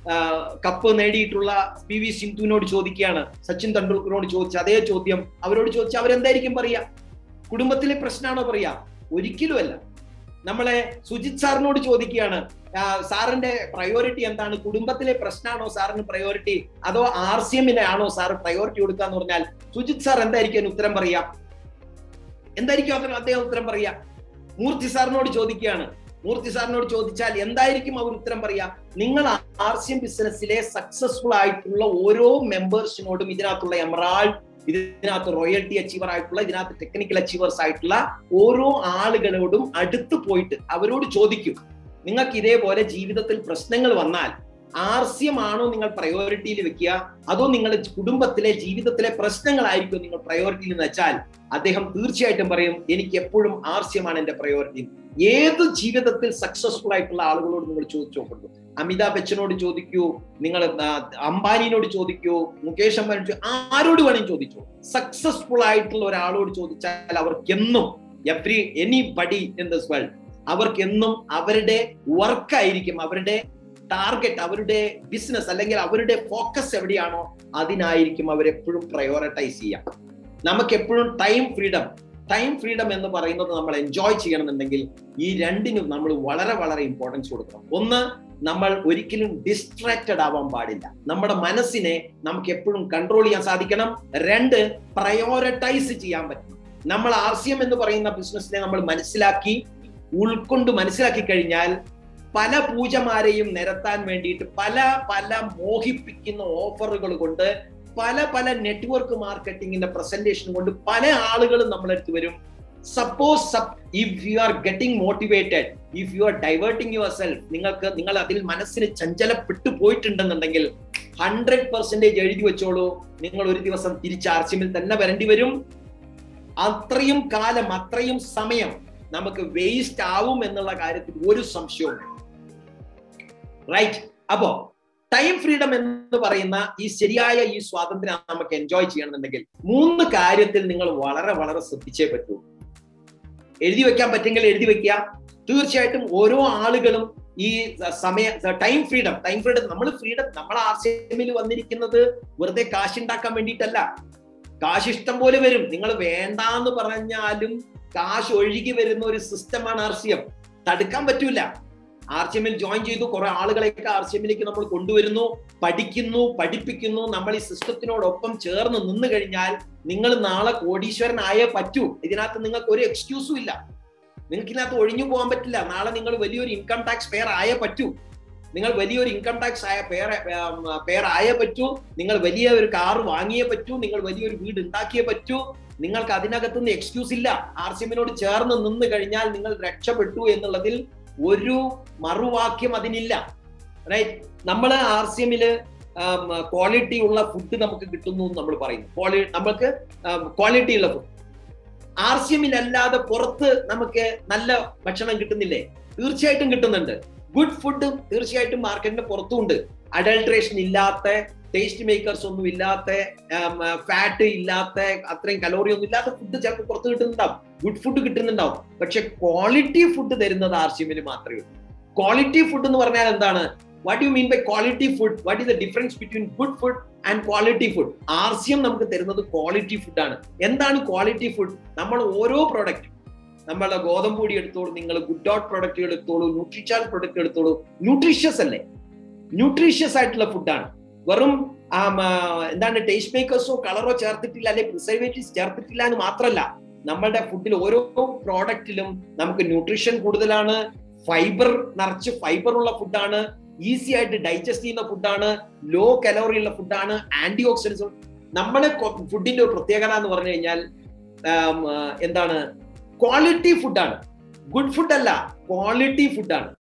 കപ്പ് നേടിയിട്ടുള്ള പി വി സിന്ധുവിനോട് ചോദിക്കുകയാണ് സച്ചിൻ തെണ്ടുൽക്കറിനോട് ചോദിച്ച അതേ ചോദ്യം അവരോട് ചോദിച്ചാൽ അവരെന്തായിരിക്കും പറയാ കുടുംബത്തിലെ പ്രശ്നമാണോ പറയാ ഒരിക്കലുമല്ല നമ്മളെ സുജിത് സാറിനോട് ചോദിക്കുകയാണ് സാറിന്റെ പ്രയോറിറ്റി എന്താണ് കുടുംബത്തിലെ പ്രശ്നമാണോ സാറിന് പ്രയോറിറ്റി അതോ ആർ സി എമ്മിനെ ആണോ സാർ പ്രയോറിറ്റി കൊടുക്കുക എന്ന് പറഞ്ഞാൽ സുജിത് സാർ എന്തായിരിക്കും ഉത്തരം പറയാ എന്തായിരിക്കും അതിന് അദ്ദേഹം ഉത്തരം പറയാ മൂർത്തി സാറിനോട് ചോദിക്കുകയാണ് മൂർത്തി സാറിനോട് ചോദിച്ചാൽ എന്തായിരിക്കും അവർ ഉത്തരം പറയാ നിങ്ങൾ ആർ സി എം ബിസിനസ്സിലെ സക്സസ്ഫുൾ ആയിട്ടുള്ള ഓരോ മെമ്പേഴ്സിനോടും ഇതിനകത്തുള്ള എമറാൾഡ് ഇതിനകത്ത് റോയൽറ്റി അച്ചീവർ ആയിട്ടുള്ള ഇതിനകത്ത് ടെക്നിക്കൽ അച്ചീവേഴ്സ് ആയിട്ടുള്ള ഓരോ ആളുകളോടും അടുത്ത് പോയിട്ട് അവരോട് ചോദിക്കും നിങ്ങൾക്ക് ഇതേപോലെ ജീവിതത്തിൽ പ്രശ്നങ്ങൾ വന്നാൽ ആർ സി എം ആണോ നിങ്ങൾ പ്രയോറിറ്റിയിൽ വെക്കുക അതോ നിങ്ങളുടെ കുടുംബത്തിലെ ജീവിതത്തിലെ പ്രശ്നങ്ങളായിരിക്കും നിങ്ങൾ പ്രയോറിറ്റിയിൽ എന്ന് വെച്ചാൽ അദ്ദേഹം തീർച്ചയായിട്ടും പറയും എനിക്ക് എപ്പോഴും ആർ സി എം ആണ് എന്റെ പ്രയോറിറ്റി ഏത് ജീവിതത്തിൽ സക്സസ്ഫുൾ ആയിട്ടുള്ള ആളുകളോട് നിങ്ങൾ ചോദിച്ചു നോക്കുന്നു അമിതാഭ് ബച്ചനോട് ചോദിക്കൂ നിങ്ങൾ അംബാനിനോട് ചോദിക്കൂ മുകേഷ് അംബാനി ആരോട് വേണമെങ്കിൽ ചോദിച്ചു സക്സസ്ഫുൾ ആയിട്ടുള്ള ഒരാളോട് ചോദിച്ചാൽ അവർക്കെന്നും every anybody in this world അവർക്കെന്നും അവരുടെ വർക്കായിരിക്കും അവരുടെ ടാർഗറ്റ് അവരുടെ ബിസിനസ് അല്ലെങ്കിൽ അവരുടെ ഫോക്കസ് എവിടെയാണോ അതിനായിരിക്കും അവരെപ്പോഴും പ്രയോറിറ്റൈസ് ചെയ്യാം നമുക്ക് എപ്പോഴും ടൈം ഫ്രീഡം ടൈം ഫ്രീഡം എന്ന് പറയുന്നത് നമ്മൾ എൻജോയ് ചെയ്യണമെന്നുണ്ടെങ്കിൽ ഈ രണ്ടിനും നമ്മൾ വളരെ വളരെ ഇമ്പോർട്ടൻസ് കൊടുക്കണം ഒന്ന് നമ്മൾ ഒരിക്കലും ഡിസ്ട്രാക്റ്റഡ് ആവാൻ പാടില്ല നമ്മുടെ മനസ്സിനെ നമുക്ക് എപ്പോഴും കൺട്രോൾ ചെയ്യാൻ സാധിക്കണം രണ്ട് പ്രയോറിറ്റൈസ് ചെയ്യാൻ പറ്റണം നമ്മൾ ആർ സി എം എന്ന് പറയുന്ന ബിസിനസ്സിനെ നമ്മൾ മനസ്സിലാക്കി ഉൾക്കൊണ്ട് മനസ്സിലാക്കി കഴിഞ്ഞാൽ പല പൂജമാരെയും നിരത്താൻ വേണ്ടിയിട്ട് പല പല മോഹിപ്പിക്കുന്ന ഓഫറുകൾ കൊണ്ട് പല പല നെറ്റ്വർക്ക് മാർക്കറ്റിംഗിന്റെ പ്രസന്റേഷൻ കൊണ്ട് പല ആളുകളും നമ്മളെടുത്ത് വരും suppose if you are getting motivated if you are diverting yourself നിങ്ങൾക്ക് നിങ്ങൾ അതിൽ മനസ്സിന് ചഞ്ചലപ്പെട്ടു പോയിട്ടുണ്ടെന്നുണ്ടെങ്കിൽ ഹൺഡ്രഡ് പെർസെന്റേജ് എഴുതി വെച്ചോളൂ നിങ്ങൾ ഒരു ദിവസം തിരിച്ച് ആർസിമിൽ തന്നെ വരേണ്ടി വരും അത്രയും കാലം അത്രയും സമയം നമുക്ക് വേസ്റ്റ് ആവും എന്നുള്ള കാര്യത്തിൽ ഒരു സംശയവും റൈറ്റ് അപ്പോ ടൈം ഫ്രീഡം എന്ന് പറയുന്ന ഈ ശരിയായ ഈ സ്വാതന്ത്ര്യം നമുക്ക് എൻജോയ് ചെയ്യണമെന്നുണ്ടെങ്കിൽ മൂന്ന് കാര്യത്തിൽ നിങ്ങൾ വളരെ വളരെ ശ്രദ്ധിച്ചേ പറ്റൂ എഴുതി വെക്കാൻ പറ്റുമെങ്കിൽ എഴുതി വെക്കുക തീർച്ചയായിട്ടും ഓരോ ആളുകളും ഈ സമയ ടൈം ഫ്രീഡം ടൈം ഫ്രീഡം നമ്മൾ ഫ്രീഡം നമ്മൾ ആർ സി എമ്മിൽ വന്നിരിക്കുന്നത് വെറുതെ കാശ് ഉണ്ടാക്കാൻ വേണ്ടിയിട്ടല്ല കാശ് ഇഷ്ടം പോലെ വരും നിങ്ങൾ വേണ്ടാന്ന് പറഞ്ഞാലും കാശ് ഒഴുകി വരുന്ന ഒരു സിസ്റ്റമാണ് ആർ സി എം തടുക്കാൻ പറ്റൂല ആർ സി എമ്മിൽ ജോയിൻ ചെയ്തു കുറെ ആളുകളെയൊക്കെ ആർ സി എമ്മിലേക്ക് നമ്മൾ കൊണ്ടുവരുന്നു പഠിക്കുന്നു പഠിപ്പിക്കുന്നു നമ്മൾ ഈ സിസ്റ്റത്തിനോടൊപ്പം ചേർന്ന് നിന്ന് കഴിഞ്ഞാൽ നിങ്ങൾ നാളെ കോടീശ്വരനായേ പറ്റൂ ഇതിനകത്ത് നിങ്ങൾക്ക് ഒരു എക്സ്ക്യൂസും ഇല്ല നിങ്ങൾക്ക് ഇതിനകത്ത് ഒഴിഞ്ഞു പോകാൻ പറ്റില്ല നാളെ നിങ്ങൾ വലിയൊരു ഇൻകം ടാക്സ് പെയർ ആയേ പറ്റൂ നിങ്ങൾ വലിയൊരു ഇൻകം ടാക്സ് ആയ പേർ പേർ ആയേ പറ്റൂ നിങ്ങൾ വലിയ ഒരു കാർ വാങ്ങിയേ പറ്റൂ നിങ്ങൾ വലിയൊരു വീട് ഉണ്ടാക്കിയേ പറ്റൂ നിങ്ങൾക്ക് അതിനകത്തുനിന്ന് എക്സ്ക്യൂസ് ഇല്ല ആർ സി എമ്മിനോട് ചേർന്ന് നിന്ന് കഴിഞ്ഞാൽ നിങ്ങൾ രക്ഷപ്പെട്ടു എന്നുള്ളതിൽ ഒരു മറുവാക്യം അതിനില്ല റൈറ്റ് നമ്മൾ ആർ സി എമ്മില് ക്വാളിറ്റി ഉള്ള ഫുഡ് നമുക്ക് കിട്ടുന്നു എന്ന് നമ്മൾ പറയുന്നു ക്വാളി നമുക്ക് ക്വാളിറ്റി ഉള്ള ഫുഡ് ആർ സി എമ്മിൽ അല്ലാതെ പുറത്ത് നമുക്ക് നല്ല ഭക്ഷണം കിട്ടുന്നില്ലേ തീർച്ചയായിട്ടും കിട്ടുന്നുണ്ട് ഗുഡ് ഫുഡ് തീർച്ചയായിട്ടും മാർക്കറ്റിന്റെ പുറത്തുണ്ട് അഡൾട്രേഷൻ ഇല്ലാത്ത ടേസ്റ്റ് മേക്കേഴ്സ് ഒന്നും ഇല്ലാത്ത ഫാറ്റ് ഇല്ലാത്ത അത്രയും കലോറി ഒന്നും ഇല്ലാത്ത ഫുഡ് ചിലപ്പോൾ പുറത്ത് കിട്ടുന്നുണ്ടാവും ഗുഡ് ഫുഡ് കിട്ടുന്നുണ്ടാവും പക്ഷെ ക്വാളിറ്റി ഫുഡ് തരുന്നത് ആർ സി എമ്മിന് മാത്രമേ ഉള്ളൂ ക്വാളിറ്റി ഫുഡ് എന്ന് പറഞ്ഞാൽ എന്താണ് what you mean by quality food what is the difference between good food and quality food R C M നമുക്ക് തരുന്നത് ക്വാളിറ്റി ഫുഡാണ് എന്താണ് ക്വാളിറ്റി ഫുഡ് നമ്മൾ ഓരോ പ്രോഡക്റ്റ് നമ്മളുടെ ഗോതമ്പ് പൊടി എടുത്തോളൂ നിങ്ങൾ ഗുഡ് ഡോട്ട് പ്രോഡക്റ്റുകൾ എടുത്തോളൂ ന്യൂട്രിച്ചാൽ പ്രോഡക്റ്റ് എടുത്തോളൂ ന്യൂട്രീഷ്യസ് അല്ലേ ന്യൂട്രീഷ്യസ് ആയിട്ടുള്ള ഫുഡാണ് വെറും എന്താണ് ടേസ്റ്റ് മേക്കേഴ്സോ കളറോ ചേർത്തിട്ടില്ല അല്ലെങ്കിൽ പ്രിസർവേറ്റീവ്സ് ചേർത്തിട്ടില്ല എന്ന് മാത്രമല്ല നമ്മളുടെ ഫുഡിൽ ഓരോ പ്രോഡക്റ്റിലും നമുക്ക് ന്യൂട്രീഷൻ കൂടുതലാണ് ഫൈബർ നിറച്ച് ഫൈബർ ഉള്ള ഫുഡാണ് ഈസി ആയിട്ട് ഡൈജസ്റ്റ് ചെയ്യുന്ന ഫുഡാണ് ലോ കലോറി ഉള്ള ഫുഡാണ് ആന്റി ഓക്സിഡൻസ് നമ്മുടെ ഫുഡിന്റെ ഒരു പ്രത്യേകത എന്ന് പറഞ്ഞു കഴിഞ്ഞാൽ എന്താണ് ക്വാളിറ്റി ഫുഡാണ് ഗുഡ് ഫുഡ് അല്ല ക്വാളിറ്റി ഫുഡാണ്